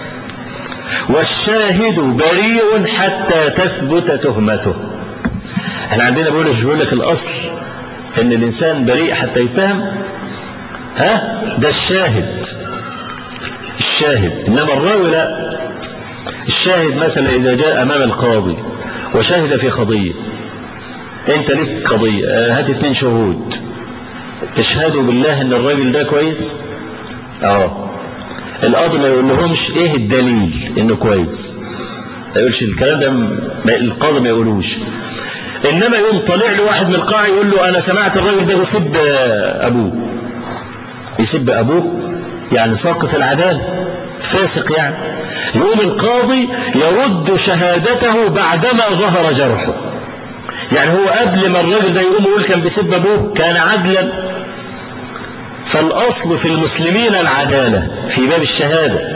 والشاهد بريء حتى تثبت تهمته احنا عندنا بيقول لك بيقول لك الاصل ان الانسان بريء حتى يتهم ها ده الشاهد الشاهد انما الراوي لا الشاهد مثلا اذا جاء امام القاضي وشهد في قضية انت لك قضية هات اتنين شهود تشهدوا بالله ان الراجل ده كويس اه القاضي ما يقول لهمش ايه الدليل انه كويس ما يقولش الكلام ده القاضي ما يقولوش انما يقوم طالع له واحد من القاعة يقول له انا سمعت الراجل ده يسب ابوه يسب ابوه يعني ساقط العدالة فاسق يعني يقوم القاضي يرد شهادته بعدما ظهر جرحه يعني هو قبل ما الراجل ده يقوم يقول كان بيسب ابوه كان عدلا فالاصل في المسلمين العدالة في باب الشهادة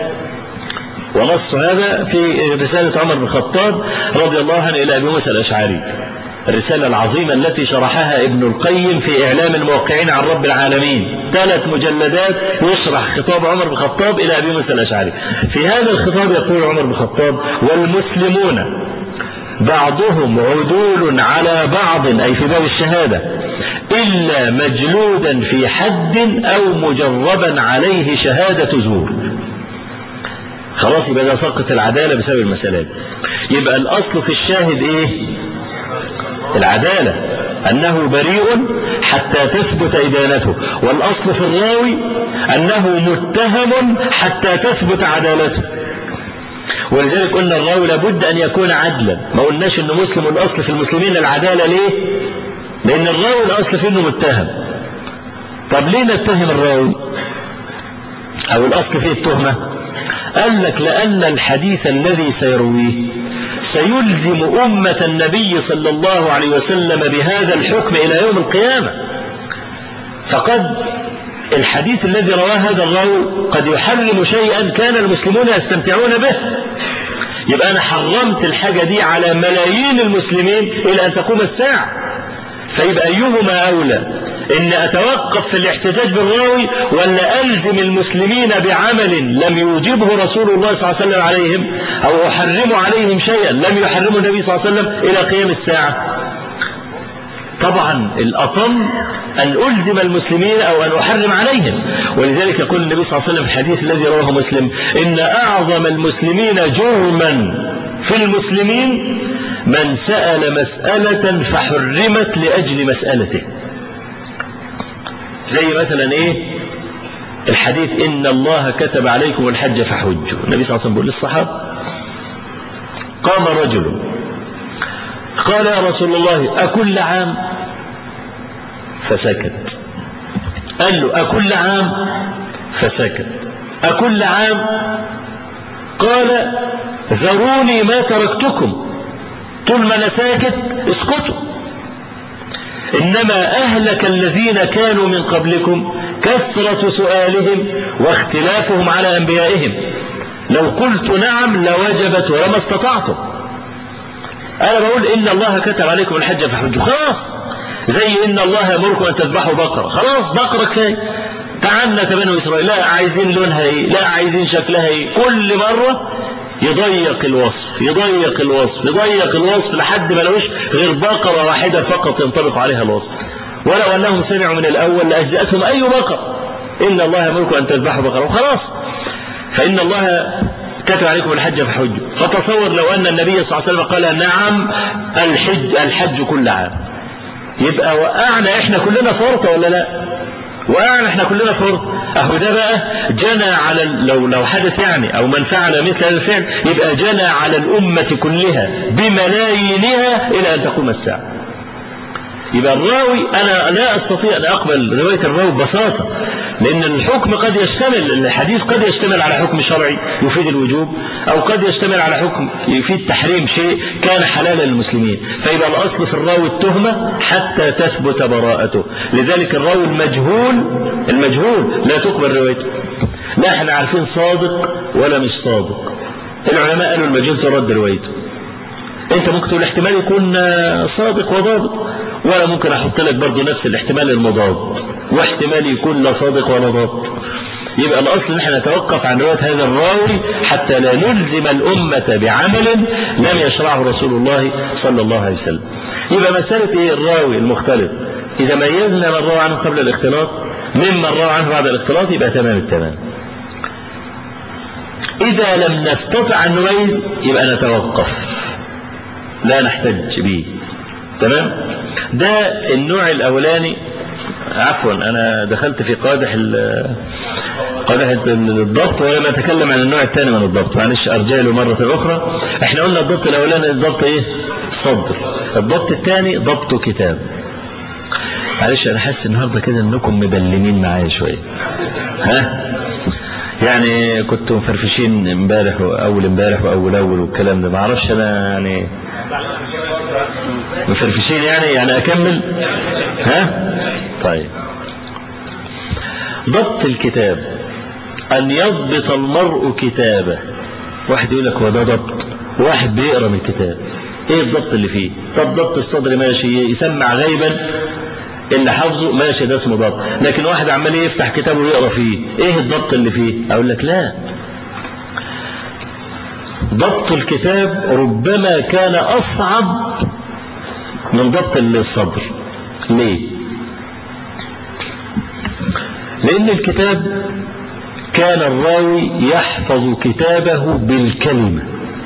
ونص هذا في رسالة عمر بن الخطاب رضي الله عنه إلى أبي موسى الأشعري الرسالة العظيمة التي شرحها ابن القيم في إعلام الموقعين عن رب العالمين ثلاث مجلدات يشرح خطاب عمر بن الخطاب إلى أبي موسى الأشعري في هذا الخطاب يقول عمر بن الخطاب والمسلمون بعضهم عدول على بعض أي في باب الشهادة إلا مجلودا في حد أو مجربا عليه شهادة زور خلاص يبقى ده سقط العدالة بسبب المسألة يبقى الأصل في الشاهد إيه العدالة أنه بريء حتى تثبت إدانته والأصل في الراوي أنه متهم حتى تثبت عدالته ولذلك قلنا الراوي لابد أن يكون عدلا ما قلناش أنه مسلم الأصل في المسلمين العدالة ليه لأن الراوي الأصل فيه أنه متهم طب ليه نتهم الراوي أو الأصل فيه التهمة قال لك لأن الحديث الذي سيرويه سيلزم أمة النبي صلى الله عليه وسلم بهذا الحكم إلى يوم القيامة فقد الحديث الذي رواه هذا الراوي قد يحرم شيئا كان المسلمون يستمتعون به يبقى أنا حرمت الحاجة دي على ملايين المسلمين إلى أن تقوم الساعة فيبقى أيهما أولى إن أتوقف في الاحتجاج بالراوي ولا ألزم المسلمين بعمل لم يوجبه رسول الله صلى الله عليه وسلم عليهم أو أحرم عليهم شيئا لم يحرمه النبي صلى الله عليه وسلم إلى قيام الساعة طبعا الأطم أن ألزم المسلمين أو أن أحرم عليهم ولذلك يقول النبي صلى الله عليه وسلم في الحديث الذي رواه مسلم إن أعظم المسلمين جرما في المسلمين من سأل مسألة فحرمت لأجل مسألته زي مثلا ايه الحديث ان الله كتب عليكم الحج فحجوا النبي صلى الله عليه وسلم بيقول للصحابة قام رجل قال يا رسول الله أكل عام فسكت قال له أكل عام فسكت أكل عام قال ذروني ما تركتكم طول ما انا ساكت اسكتوا انما اهلك الذين كانوا من قبلكم كثرة سؤالهم واختلافهم على انبيائهم لو قلت نعم لوجبت ولما استطعتم انا بقول ان الله كتب عليكم الحج فحجوا خلاص زي ان الله يامركم ان تذبحوا بقرة خلاص بقرة كفايه تعنت بنو اسرائيل لا عايزين لونها ايه لا عايزين شكلها ايه كل مرة يضيق الوصف يضيق الوصف يضيق الوصف لحد ما لوش غير بقرة واحدة فقط ينطبق عليها الوصف ولو أنهم سمعوا من الأول لأجزأتهم أي بقر إن الله يملك أن تذبحوا بقرة وخلاص فإن الله كتب عليكم الحج فحجوا فتصور لو أن النبي صلى الله عليه وسلم قال نعم الحج الحج كل عام يبقى وقعنا احنا كلنا فرطة ولا لا وقعنا احنا كلنا فرط اهو ده بقى جنى على لو لو حدث يعني او من فعل مثل هذا الفعل يبقى جنى على الامة كلها بملايينها الى ان تقوم الساعة يبقى الراوي انا لا استطيع ان اقبل رواية الراوي ببساطة لان الحكم قد يشتمل الحديث قد يشتمل على حكم شرعي يفيد الوجوب او قد يشتمل على حكم يفيد تحريم شيء كان حلالا للمسلمين فيبقى الاصل في الراوي التهمة حتى تثبت براءته لذلك الراوي المجهول المجهول لا تقبل روايته لا احنا عارفين صادق ولا مش صادق العلماء قالوا المجهول ترد روايته انت ممكن تقول احتمال يكون صادق وضابط ولا ممكن احط لك برضه نفس الاحتمال المضاد واحتمال يكون لا صادق ولا ضابط يبقى الاصل ان احنا نتوقف عن روايه هذا الراوي حتى لا نلزم الامه بعمل لم يشرعه رسول الله صلى الله عليه وسلم يبقى مساله ايه الراوي المختلط اذا ميزنا من روى عنه قبل الاختلاط ممن روى عنه بعد الاختلاط يبقى تمام التمام اذا لم نستطع ان نميز يبقى نتوقف لا نحتج به تمام ده النوع الاولاني عفوا انا دخلت في قادح قادح الضبط ولم اتكلم عن النوع الثاني من الضبط معلش ارجع له مره اخرى احنا قلنا الضبط الاولاني الضبط ايه صدر الضبط الثاني ضبط كتاب معلش انا حاسس النهارده كده انكم مبلمين معايا شويه ها يعني كنتوا مفرفشين امبارح واول امبارح واول اول والكلام ده ما اعرفش انا يعني مفرفشين يعني يعني اكمل ها طيب ضبط الكتاب ان يضبط المرء كتابه واحد يقول لك هو ده ضبط واحد بيقرا من الكتاب ايه الضبط اللي فيه طب ضبط الصدر ماشي يسمع غيبا اللي حافظه ماشي ده اسمه ضبط لكن واحد عمال يفتح كتابه ويقرا فيه ايه الضبط اللي فيه اقول لك لا ضبط الكتاب ربما كان اصعب من ضبط الصدر ليه لان الكتاب كان الراوي يحفظ كتابه بالكلمة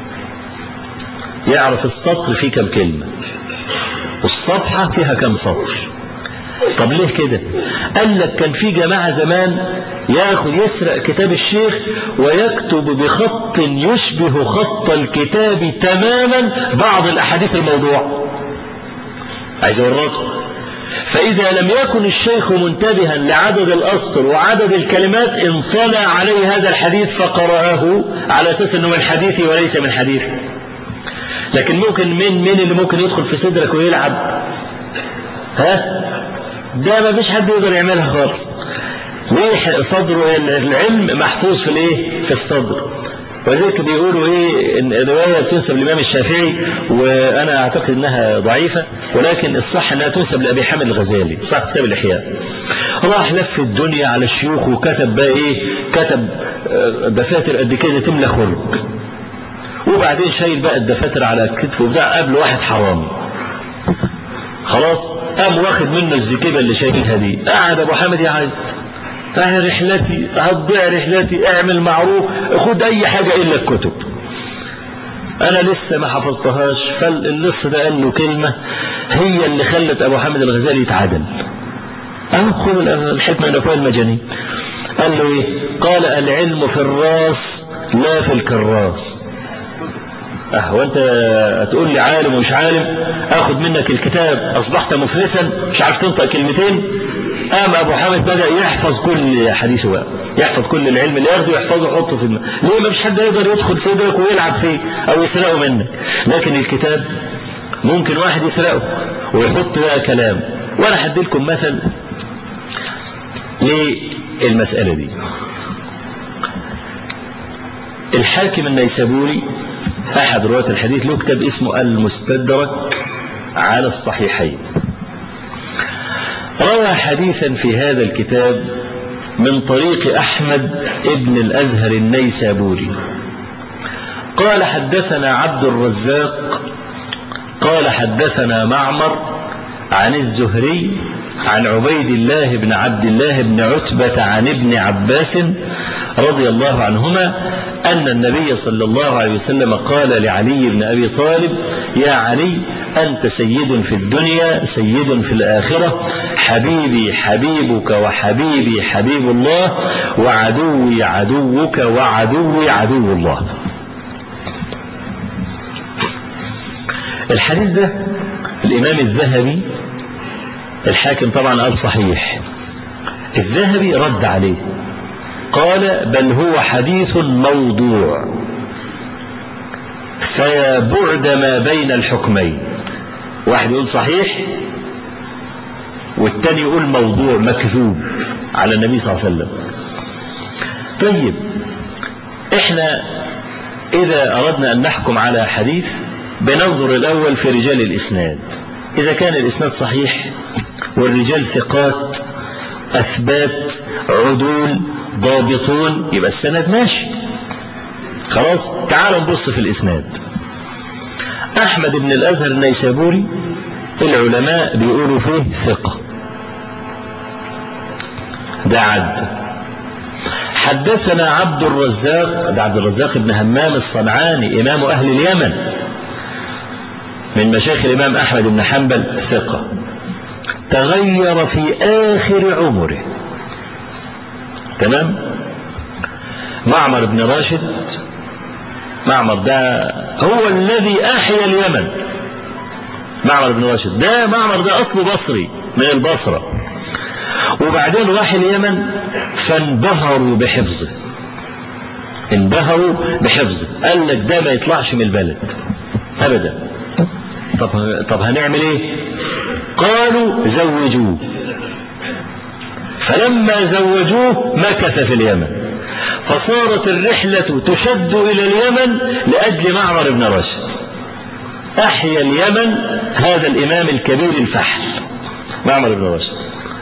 يعرف السطر فيه كم كلمة والصفحة فيها كم سطر طب ليه كده قال لك كان في جماعة زمان ياخد يسرق كتاب الشيخ ويكتب بخط يشبه خط الكتاب تماما بعض الاحاديث الموضوع عايز اورطه فاذا لم يكن الشيخ منتبها لعدد الاسطر وعدد الكلمات انطلع عليه هذا الحديث فقرأه على اساس انه من حديثي وليس من حديثي لكن ممكن من من اللي ممكن يدخل في صدرك ويلعب ها ده ما فيش حد يقدر يعملها خالص ليه صدره العلم محفوظ في الايه في الصدر ولذلك بيقولوا ايه ان الروايه بتنسب للامام الشافعي وانا اعتقد انها ضعيفه ولكن الصح انها تنسب لابي حامد الغزالي صح كتاب الاحياء راح لف الدنيا على الشيوخ وكتب بقى ايه كتب دفاتر قد كده تملى خرج وبعدين شايل بقى الدفاتر على كتفه وبتاع قبل واحد حرامي خلاص قام واخد منه الزكيبة اللي شايلها دي قعد ابو حامد يعيط اه رحلتي هتضيع رحلتي اعمل معروف خد اي حاجة الا الكتب انا لسه ما حفظتهاش فاللص ده قال له كلمة هي اللي خلت ابو حامد الغزالي يتعدل اهو خذ الحكمة من افواه المجانين قال له ايه قال العلم في الراس لا في الكراس اه وانت تقول لي عالم ومش عالم اخد منك الكتاب اصبحت مفلسا مش عارف تنطق كلمتين قام ابو حامد بدا يحفظ كل حديثه بقى يحفظ كل العلم اللي ياخده يحفظه يحطه في الماء ليه ما فيش حد يقدر يدخل صدرك ويلعب فيه او يسرقه منك لكن الكتاب ممكن واحد يسرقه ويحط بقى كلام وانا هدي لكم مثل للمساله دي الحاكم النيسابوري احد رواه الحديث له كتاب اسمه المستدرك على الصحيحين روى حديثا في هذا الكتاب من طريق احمد ابن الازهر النيسابوري قال حدثنا عبد الرزاق قال حدثنا معمر عن الزهري عن عبيد الله بن عبد الله بن عتبة عن ابن عباس رضي الله عنهما أن النبي صلى الله عليه وسلم قال لعلي بن أبي طالب يا علي أنت سيد في الدنيا سيد في الآخرة حبيبي حبيبك وحبيبي حبيب الله وعدوي عدوك وعدوي عدو الله الحديث ده الإمام الذهبي الحاكم طبعا قال صحيح الذهبي رد عليه قال بل هو حديث موضوع فيا بعد ما بين الحكمين واحد يقول صحيح والتاني يقول موضوع مكذوب على النبي صلى الله عليه وسلم طيب احنا اذا اردنا ان نحكم على حديث بننظر الاول في رجال الاسناد اذا كان الاسناد صحيح والرجال ثقات اثبات عدول ضابطون يبقى السند ماشي خلاص تعالوا نبص في الاسناد احمد بن الازهر النيسابوري العلماء بيقولوا فيه ثقة ده عد حدثنا عبد الرزاق ده عبد الرزاق بن همام الصنعاني امام اهل اليمن من مشايخ الامام احمد بن حنبل ثقة تغير في اخر عمره تمام معمر بن راشد معمر ده هو الذي احيا اليمن معمر بن راشد ده معمر ده اصله بصري من البصرة وبعدين راح اليمن فانبهروا بحفظه انبهروا بحفظه قال لك ده ما يطلعش من البلد ابدا طب طب هنعمل ايه قالوا زوجوه فلما زوجوه مكث في اليمن فصارت الرحلة تشد إلى اليمن لأجل معمر بن راشد أحيا اليمن هذا الإمام الكبير الفحل معمر بن راشد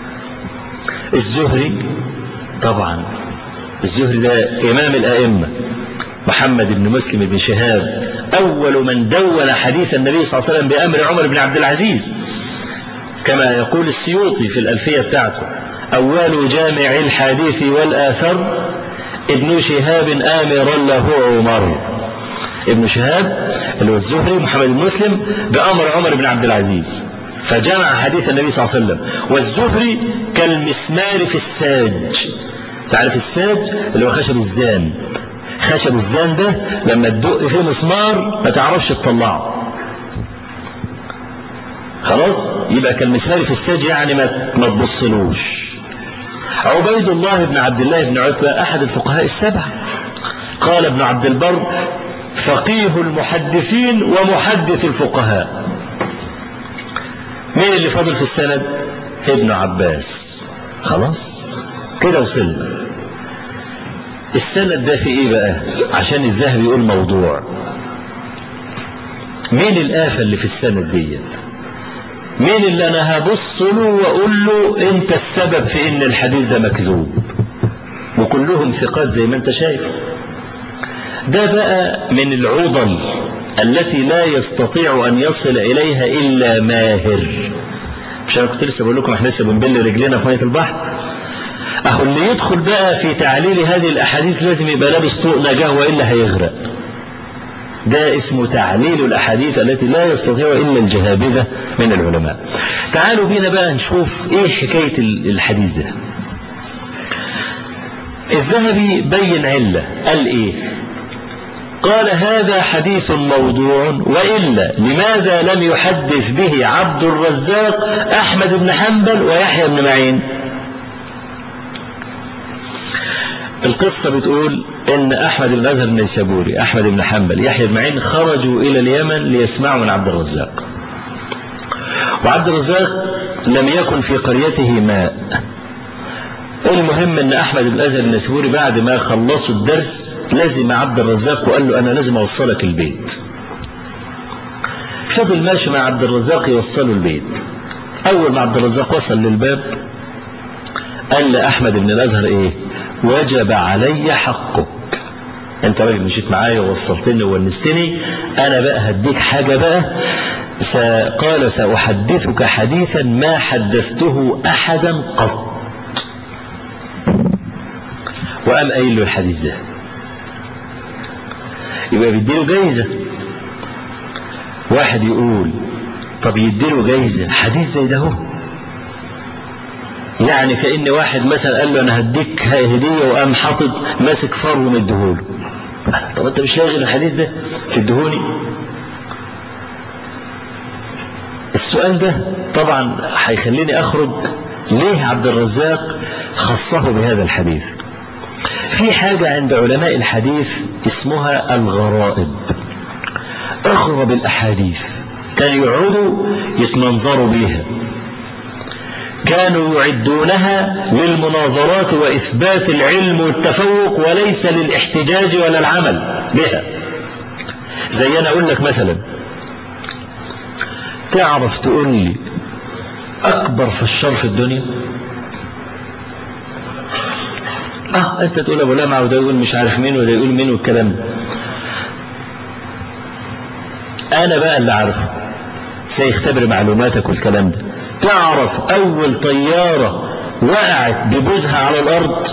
الزهري طبعا الزهري ده إمام الأئمة محمد بن مسلم بن شهاب أول من دون حديث النبي صلى الله عليه وسلم بأمر عمر بن عبد العزيز كما يقول السيوطي في الألفية بتاعته أول جامع الحديث والآثر ابن شهاب آمرا له عمر ابن شهاب اللي هو الزهري محمد بن مسلم بأمر عمر بن عبد العزيز فجمع حديث النبي صلى الله عليه وسلم والزهري كالمسمار في الساج تعرف الساج اللي هو خشب الزان خشب الزان ده لما تدق فيه مسمار ما تعرفش تطلعه خلاص يبقى كالمسمار في الساج يعني ما ما تبصلوش عبيد الله بن عبد الله بن عتبة أحد الفقهاء السبعة قال ابن عبد البر فقيه المحدثين ومحدث الفقهاء مين اللي فاضل في السند ابن عباس خلاص كده وصلنا السند ده في ايه بقى عشان الذهبي يقول موضوع مين الآفة اللي في السند ديت مين اللي انا هبص له واقول له انت السبب في ان الحديث ده مكذوب وكلهم ثقات زي ما انت شايف ده بقى من العضل التي لا يستطيع ان يصل اليها الا ماهر مش انا كنت لسه بقول لكم احنا لسه بنبل رجلينا في ميه البحر اهو اللي يدخل بقى في تعليل هذه الاحاديث لازم يبقى لابس طوق نجاه والا هيغرق ده اسمه تعليل الاحاديث التي لا يستطيع الا الجهابذه من العلماء تعالوا بينا بقى نشوف ايه حكايه الحديث ده الذهبي بين عله قال ايه قال هذا حديث موضوع وإلا لماذا لم يحدث به عبد الرزاق أحمد بن حنبل ويحيى بن معين القصة بتقول ان احمد بن ازهر النيسابوري احمد بن حنبل يحيى بن معين خرجوا الى اليمن ليسمعوا من عبد الرزاق وعبد الرزاق لم يكن في قريته ماء المهم ان احمد بن ازهر النيسابوري بعد ما خلصوا الدرس لازم عبد الرزاق وقال له انا لازم اوصلك البيت فضل ماشي مع عبد الرزاق يوصله البيت اول ما عبد الرزاق وصل للباب قال لاحمد بن الازهر ايه وجب علي حقك انت راجل مشيت معايا ووصلتني وونستني انا بقى هديك حاجه بقى قال ساحدثك حديثا ما حدثته احدا قط وقام قايل له الحديث ده يبقى بيديله جايزة واحد يقول طب يديله جايزة حديث زي ده هو يعني كأن واحد مثلا قال له انا هديك هدية وقام حاطط ماسك فر ومديهوله طب انت مش شاغل الحديث ده تديهوني السؤال ده طبعا هيخليني اخرج ليه عبد الرزاق خصه بهذا الحديث في حاجة عند علماء الحديث اسمها الغرائب اغرب الاحاديث كانوا يقعدوا يتمنظروا بيها كانوا يعدونها للمناظرات واثبات العلم والتفوق وليس للاحتجاج ولا العمل بها زي انا اقول لك مثلا تعرف تقول لي اكبر فشار في الدنيا اه انت تقول ابو لمعه وده يقول مش عارف مين وده يقول مين والكلام ده انا بقى اللي عارفه سيختبر معلوماتك والكلام ده تعرف اول طيارة وقعت ببوزها على الارض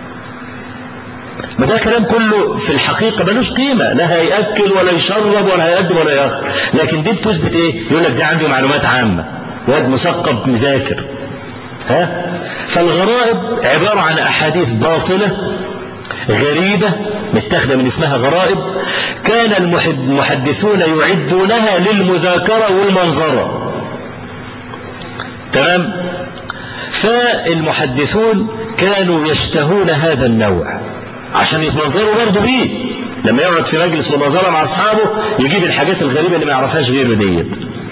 ما ده كلام كله في الحقيقة ملوش قيمة لا هيأكل ولا يشرب ولا هيقدم ولا يأخر لكن دي بتثبت ايه يقول لك دي عنده معلومات عامة واد مثقف مذاكر ها فالغرائب عبارة عن أحاديث باطلة غريبة متاخدة من اسمها غرائب كان المحدثون يعدونها للمذاكرة والمنظرة تمام فالمحدثون كانوا يشتهون هذا النوع عشان يتمنظروا برضه بيه لما يقعد في مجلس مناظرة مع أصحابه يجيب الحاجات الغريبة اللي ما يعرفهاش غيره ديت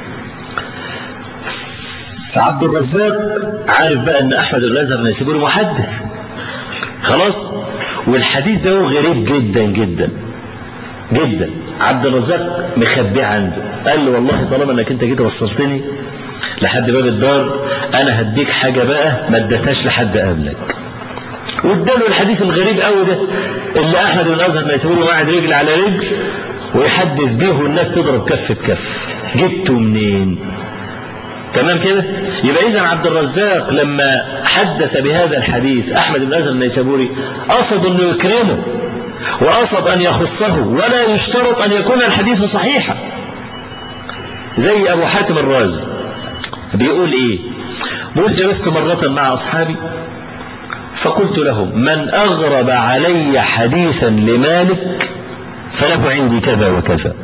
فعبد الرزاق عارف بقى ان احمد الازهر نيسابوري محدث خلاص والحديث ده غريب جدا جدا جدا عبد الرزاق مخبيه عنده قال له والله طالما انك انت جيت وصلتني لحد باب الدار انا هديك حاجه بقى ما اديتهاش لحد قبلك واداله الحديث الغريب قوي ده اللي احمد بن الازهر نيسابوري قاعد رجل على رجل ويحدث بيه والناس تضرب كف بكف جبته منين تمام كده يبقى اذا عبد الرزاق لما حدث بهذا الحديث احمد بن ازهر النيسابوري قصد انه يكرمه وقصد ان يخصه ولا يشترط ان يكون الحديث صحيحا زي ابو حاتم الرازي بيقول ايه بيقول جلست مرة مع اصحابي فقلت لهم من اغرب علي حديثا لمالك فله عندي كذا وكذا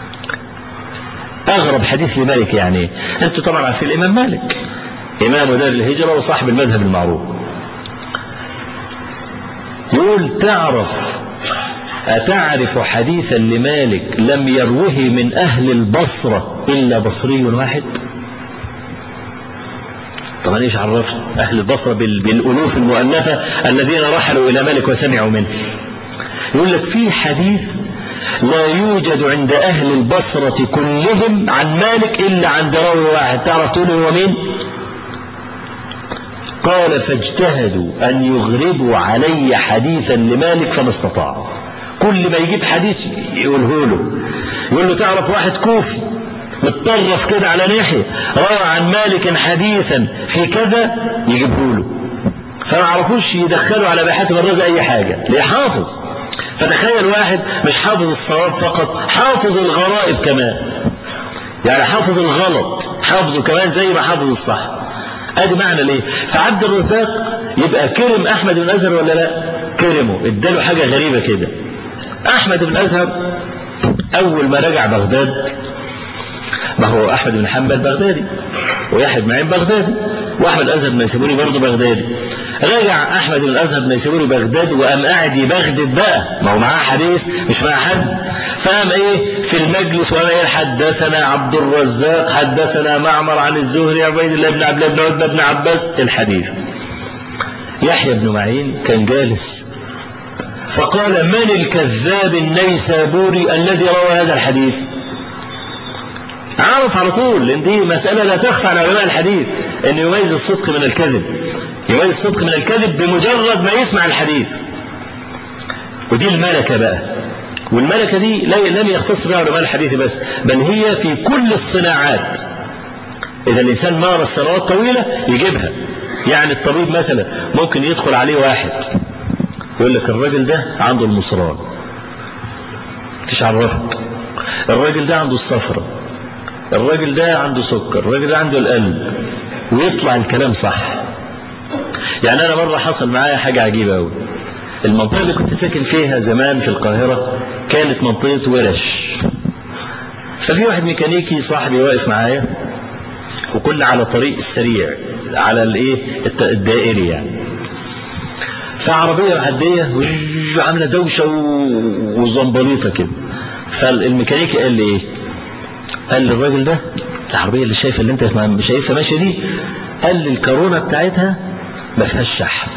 اغرب حديث لمالك يعني انتوا طبعا عارفين الامام مالك امام دار الهجرة وصاحب المذهب المعروف يقول تعرف أتعرف حديثا لمالك لم يروه من أهل البصرة إلا بصري واحد طبعا ايش عرفت أهل البصرة بالألوف المؤلفة الذين رحلوا إلى مالك وسمعوا منه يقول لك في حديث لا يوجد عند أهل البصرة كلهم عن مالك إلا عند راوي واحد تعرف تقول هو مين قال فاجتهدوا أن يغربوا علي حديثا لمالك فما استطاعوا كل ما يجيب حديث يقوله له يقول له تعرف واحد كوفي متطرف كده على ناحية روى عن مالك حديثا في كذا يجيبه له فما عرفوش يدخلوا على بحاتم الرازي اي حاجة ليه حافظ فتخيل واحد مش حافظ الصواب فقط حافظ الغرائب كمان يعني حافظ الغلط حافظه كمان زي ما حافظ الصح ادي معنى ليه فعبد الرزاق يبقى كرم احمد بن ازهر ولا لا كرمه اداله حاجة غريبة كده احمد بن ازهر اول ما رجع بغداد ما هو احمد بن حنبل بغدادي ويحيى بن معين بغدادي واحمد ازهر النيسابوري برضه بغدادي رجع احمد بن ازهر النيسابوري بغداد وقام قاعد يبغدد بقى ما هو معاه حديث مش معاه حد فقام ايه في المجلس وقام ايه حدثنا عبد الرزاق حدثنا معمر عن الزهري عبيد الله بن عبد الله بن عتبه بن عباس الحديث يحيى بن معين كان جالس فقال من الكذاب النيسابوري الذي روى هذا الحديث عرف على طول لان دي مسألة لا تخفى على علماء الحديث ان يميز الصدق من الكذب يميز الصدق من الكذب بمجرد ما يسمع الحديث ودي الملكة بقى والملكة دي لم يختص بها علماء الحديث بس بل هي في كل الصناعات إذا الإنسان مارس سنوات طويلة يجيبها يعني الطبيب مثلا ممكن يدخل عليه واحد يقول لك الراجل ده عنده المصران مش عرفك الراجل ده عنده الصفرة الراجل ده عنده سكر الراجل ده عنده القلب ويطلع الكلام صح يعني انا مرة حصل معايا حاجة عجيبة قوي المنطقة اللي كنت ساكن فيها زمان في القاهرة كانت منطقة ورش ففي واحد ميكانيكي صاحبي واقف معايا وكنا على طريق السريع على الايه الدائري يعني فعربية معدية وعاملة دوشة وزنبليطة كده فالميكانيكي قال لي ايه قال لي الراجل ده العربية اللي شايف اللي انت شايفها ماشية دي قال لي الكورونا بتاعتها ما فيهاش شحن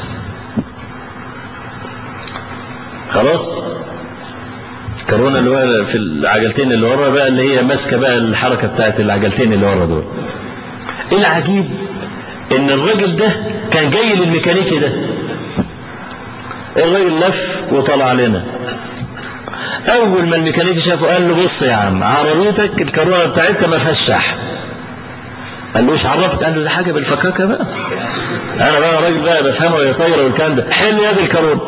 خلاص كورونا اللي هو في العجلتين اللي ورا بقى اللي هي ماسكه بقى الحركه بتاعت العجلتين اللي ورا دول العجيب ان الراجل ده كان جاي للميكانيكي ده الراجل لف وطلع لنا اول ما الميكانيكي شافه قال له بص يا عم عربيتك الكورونا بتاعتها ما فيهاش شحن قال له ايش عرفت قال له ده حاجه بالفكاكه بقى انا بقى راجل بقى بفهمه وهي طايره والكلام ده حل يد الكاروت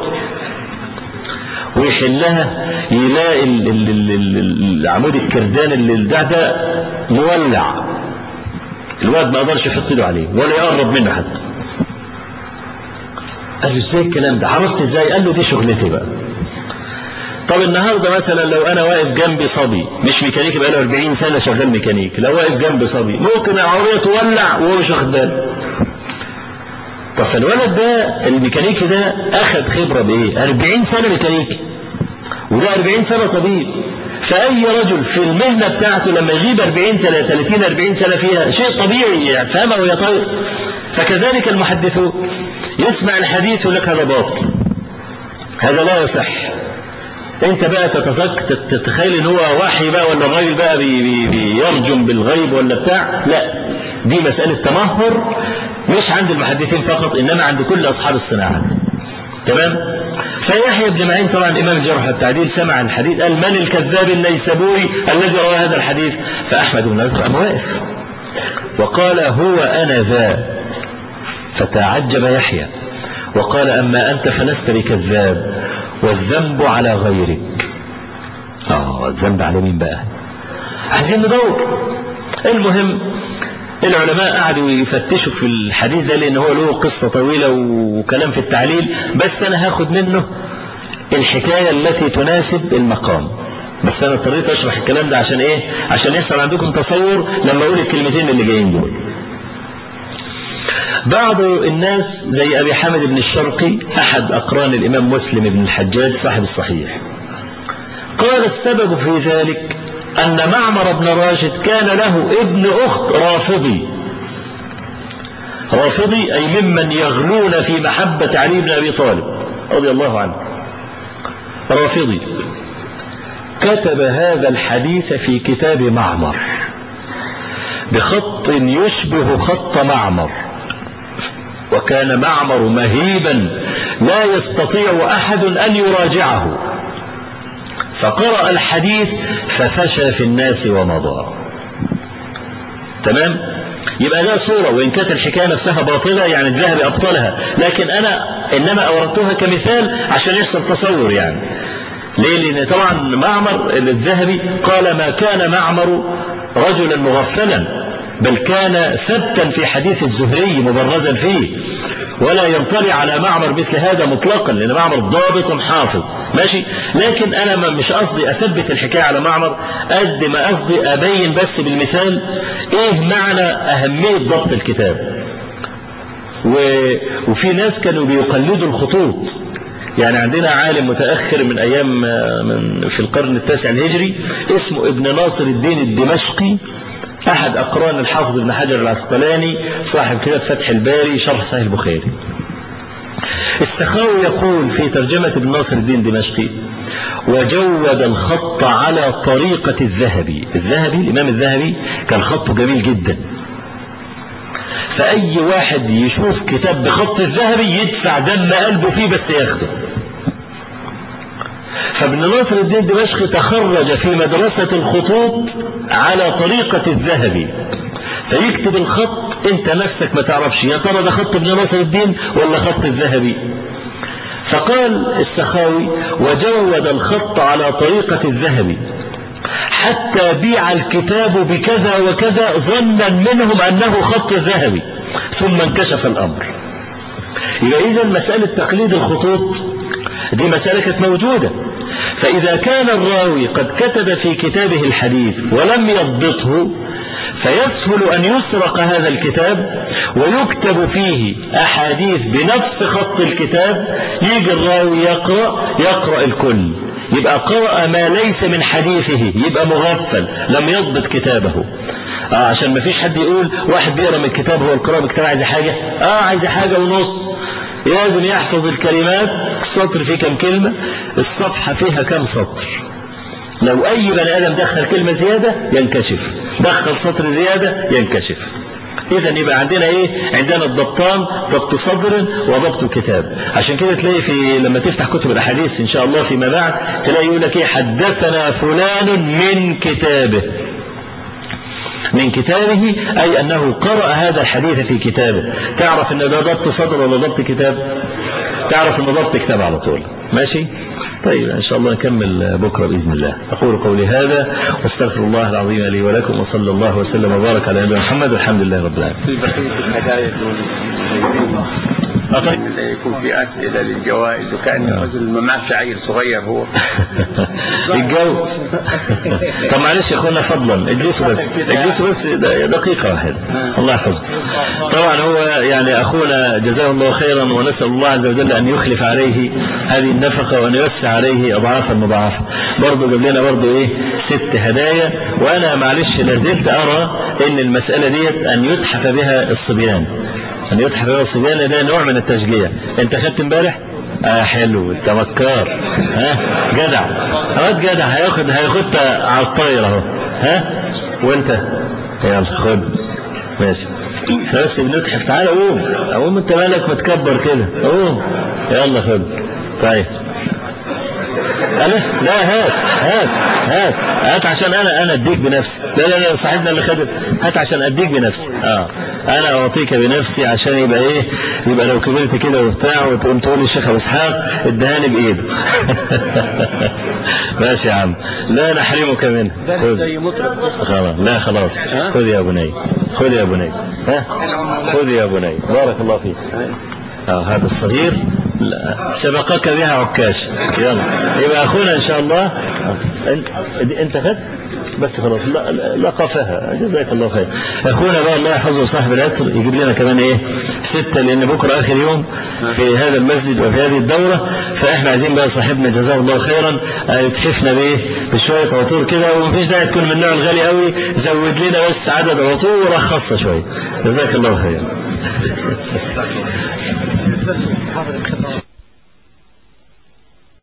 ويحلها يلاقي ال ال ال ال العمود الكردان اللي ده ده مولع الواد ما قدرش يحط ايده عليه ولا يقرب منه حتى قال له ازاي الكلام ده عرفت ازاي قال له دي شغلتي بقى طب النهارده مثلا لو انا واقف جنبي صبي مش ميكانيكي بقاله 40 سنه شغال ميكانيك لو واقف جنبي صبي ممكن العربيه تولع وهو مش واخد باله طب فالولد ده الميكانيكي ده اخذ خبره بايه 40 سنه ميكانيكي وده 40 سنه طبيب فاي رجل في المهنه بتاعته لما يغيب 40 سنه 30 40 سنه فيها شيء طبيعي يفهمها وهي طير فكذلك المحدثون يسمع الحديث يقول لك هذا باطل هذا لا يصح انت بقى تتخيل ان هو وحي بقى ولا الراجل بقى بي بي بيرجم بالغيب ولا بتاع لا دي مسألة تمهر مش عند المحدثين فقط انما عند كل اصحاب الصناعات تمام فيحيى بن معين طبعا امام الجرح والتعديل سمع الحديث قال من الكذاب النيسابوري الذي روى هذا الحديث فاحمد بن نصر قام واقف وقال هو انا ذا فتعجب يحيى وقال اما انت فلست بكذاب والذنب على غيرك اه الذنب على مين بقى عايزين ندور المهم العلماء قعدوا يفتشوا في الحديث ده لان هو له قصة طويلة وكلام في التعليل بس انا هاخد منه الحكاية التي تناسب المقام بس انا اضطريت اشرح الكلام ده عشان ايه عشان يحصل عندكم تصور لما اقول الكلمتين اللي جايين دول بعض الناس زي أبي حامد بن الشرقي أحد أقران الإمام مسلم بن الحجاج صاحب الصحيح قال السبب في ذلك أن معمر بن راشد كان له ابن أخت رافضي رافضي أي ممن يغلون في محبة علي بن أبي طالب رضي الله عنه رافضي كتب هذا الحديث في كتاب معمر بخط يشبه خط معمر وكان معمر مهيبا لا يستطيع احد ان يراجعه فقرأ الحديث ففشى في الناس ومضى تمام يبقى ده صورة وإن كانت الحكاية نفسها باطلة يعني الذهب أبطلها لكن أنا إنما أوردتها كمثال عشان يحصل تصور يعني ليه لأن طبعا معمر الذهبي قال ما كان معمر رجلا مغفلا بل كان ثبتا في حديث الزهري مبرزا فيه ولا ينطلع على معمر مثل هذا مطلقا لأن معمر ضابط حافظ ماشي لكن أنا مش قصدي أثبت الحكاية على معمر قد ما قصدي أبين بس بالمثال إيه معنى أهمية ضبط الكتاب و... وفي ناس كانوا بيقلدوا الخطوط يعني عندنا عالم متأخر من أيام من في القرن التاسع الهجري اسمه ابن ناصر الدين الدمشقي أحد أقران الحافظ ابن حجر العسقلاني صاحب كتاب فتح الباري شرح صحيح البخاري السخاوي يقول في ترجمة ابن ناصر الدين الدمشقي وجود الخط على طريقة الذهبي الذهبي الإمام الذهبي كان خطه جميل جدا فأي واحد يشوف كتاب بخط الذهبي يدفع دم قلبه فيه بس ياخده فابن ناصر الدين دمشق تخرج في مدرسة الخطوط على طريقة الذهبي فيكتب الخط انت نفسك ما تعرفش يا ترى ده خط ابن ناصر الدين ولا خط الذهبي فقال السخاوي وجود الخط على طريقة الذهبي حتى بيع الكتاب بكذا وكذا ظنا منهم أنه خط الذهبي ثم انكشف الأمر يبقى إذا مسألة تقليد الخطوط دي مسألة كانت موجودة فإذا كان الراوي قد كتب في كتابه الحديث ولم يضبطه فيسهل أن يسرق هذا الكتاب ويكتب فيه أحاديث بنفس خط الكتاب يجي الراوي يقرأ يقرأ الكل يبقى قرأ ما ليس من حديثه يبقى مغفل لم يضبط كتابه آه عشان ما فيش حد يقول واحد بيقرا من الكتاب هو القراءة بالكتاب عايز حاجة اه عايز حاجة ونص لازم يحفظ الكلمات السطر فيه كم كلمة الصفحة فيها كم سطر لو أي بني آدم دخل كلمة زيادة ينكشف دخل سطر زيادة ينكشف إذا يبقى عندنا إيه؟ عندنا الضبطان ضبط صدر وضبط كتاب عشان كده تلاقي في لما تفتح كتب الأحاديث إن شاء الله فيما بعد تلاقي يقول لك إيه حدثنا فلان من كتابه من كتابه أي أنه قرأ هذا الحديث في كتابه تعرف أن ده ضبط صدر ولا ضبط كتاب تعرف أنه ضبط كتاب على طول ماشي طيب إن شاء الله نكمل بكرة بإذن الله أقول قولي هذا واستغفر الله العظيم لي ولكم وصلى الله وسلم وبارك على نبينا محمد والحمد لله رب العالمين في بقية الهدايا دول يكون في أسئلة للجوائز وكأن الرجل ما معش عيل صغير هو الجو طب معلش يا اخوانا فضلا اجلسوا بس اجلسوا بس دقيقة واحدة الله يحفظكم طبعا هو يعني اخونا جزاه الله خيرا ونسأل الله عز وجل ان يخلف عليه هذه النفقة وان يوسع عليه اضعافا مضاعفة برضه جاب لنا برضه ايه ست هدايا وانا معلش لازلت ارى ان المسألة ديت ان يتحف بها الصبيان ان يتحف بها الصبيان ده نوع من التشجيع انت خدت امبارح اه حلو انت مكار ها جدع واد جدع هياخد هياخد على الطاير اهو ها وانت يلا خد ماشي بس بنتحف تعالى قوم قوم انت مالك متكبر كده قوم يلا خد طيب انا لا هات هات هات هات عشان انا انا اديك بنفسي لا لا لا صاحبنا اللي خد هات عشان اديك بنفسي اه انا اعطيك بنفسي عشان يبقى ايه يبقى لو كبرت كده وبتاع وتقوم تقول للشيخ ابو اسحاق ادهاني بايده ماشي يا عم لا نحرمك منه زي مطرب خلاص لا خلاص خذ يا بني خذ يا بني ها خذ يا بني بارك الله فيك اه هذا الصغير سبقك بها عكاش يلا يبقى اخونا ان شاء الله انت خدت بس خلاص لا لقفها جزاك الله خير اخونا بقى الله يحفظه صاحب العطر يجيب لنا كمان ايه ستة لان بكرة اخر يوم في هذا المسجد وفي هذه الدورة فاحنا عايزين بقى صاحبنا جزاه الله خيرا يتحفنا بايه بشوية عطور كده ومفيش داعي تكون من النوع الغالي قوي زود لنا بس عدد عطور ورخصها شوية جزاك الله خير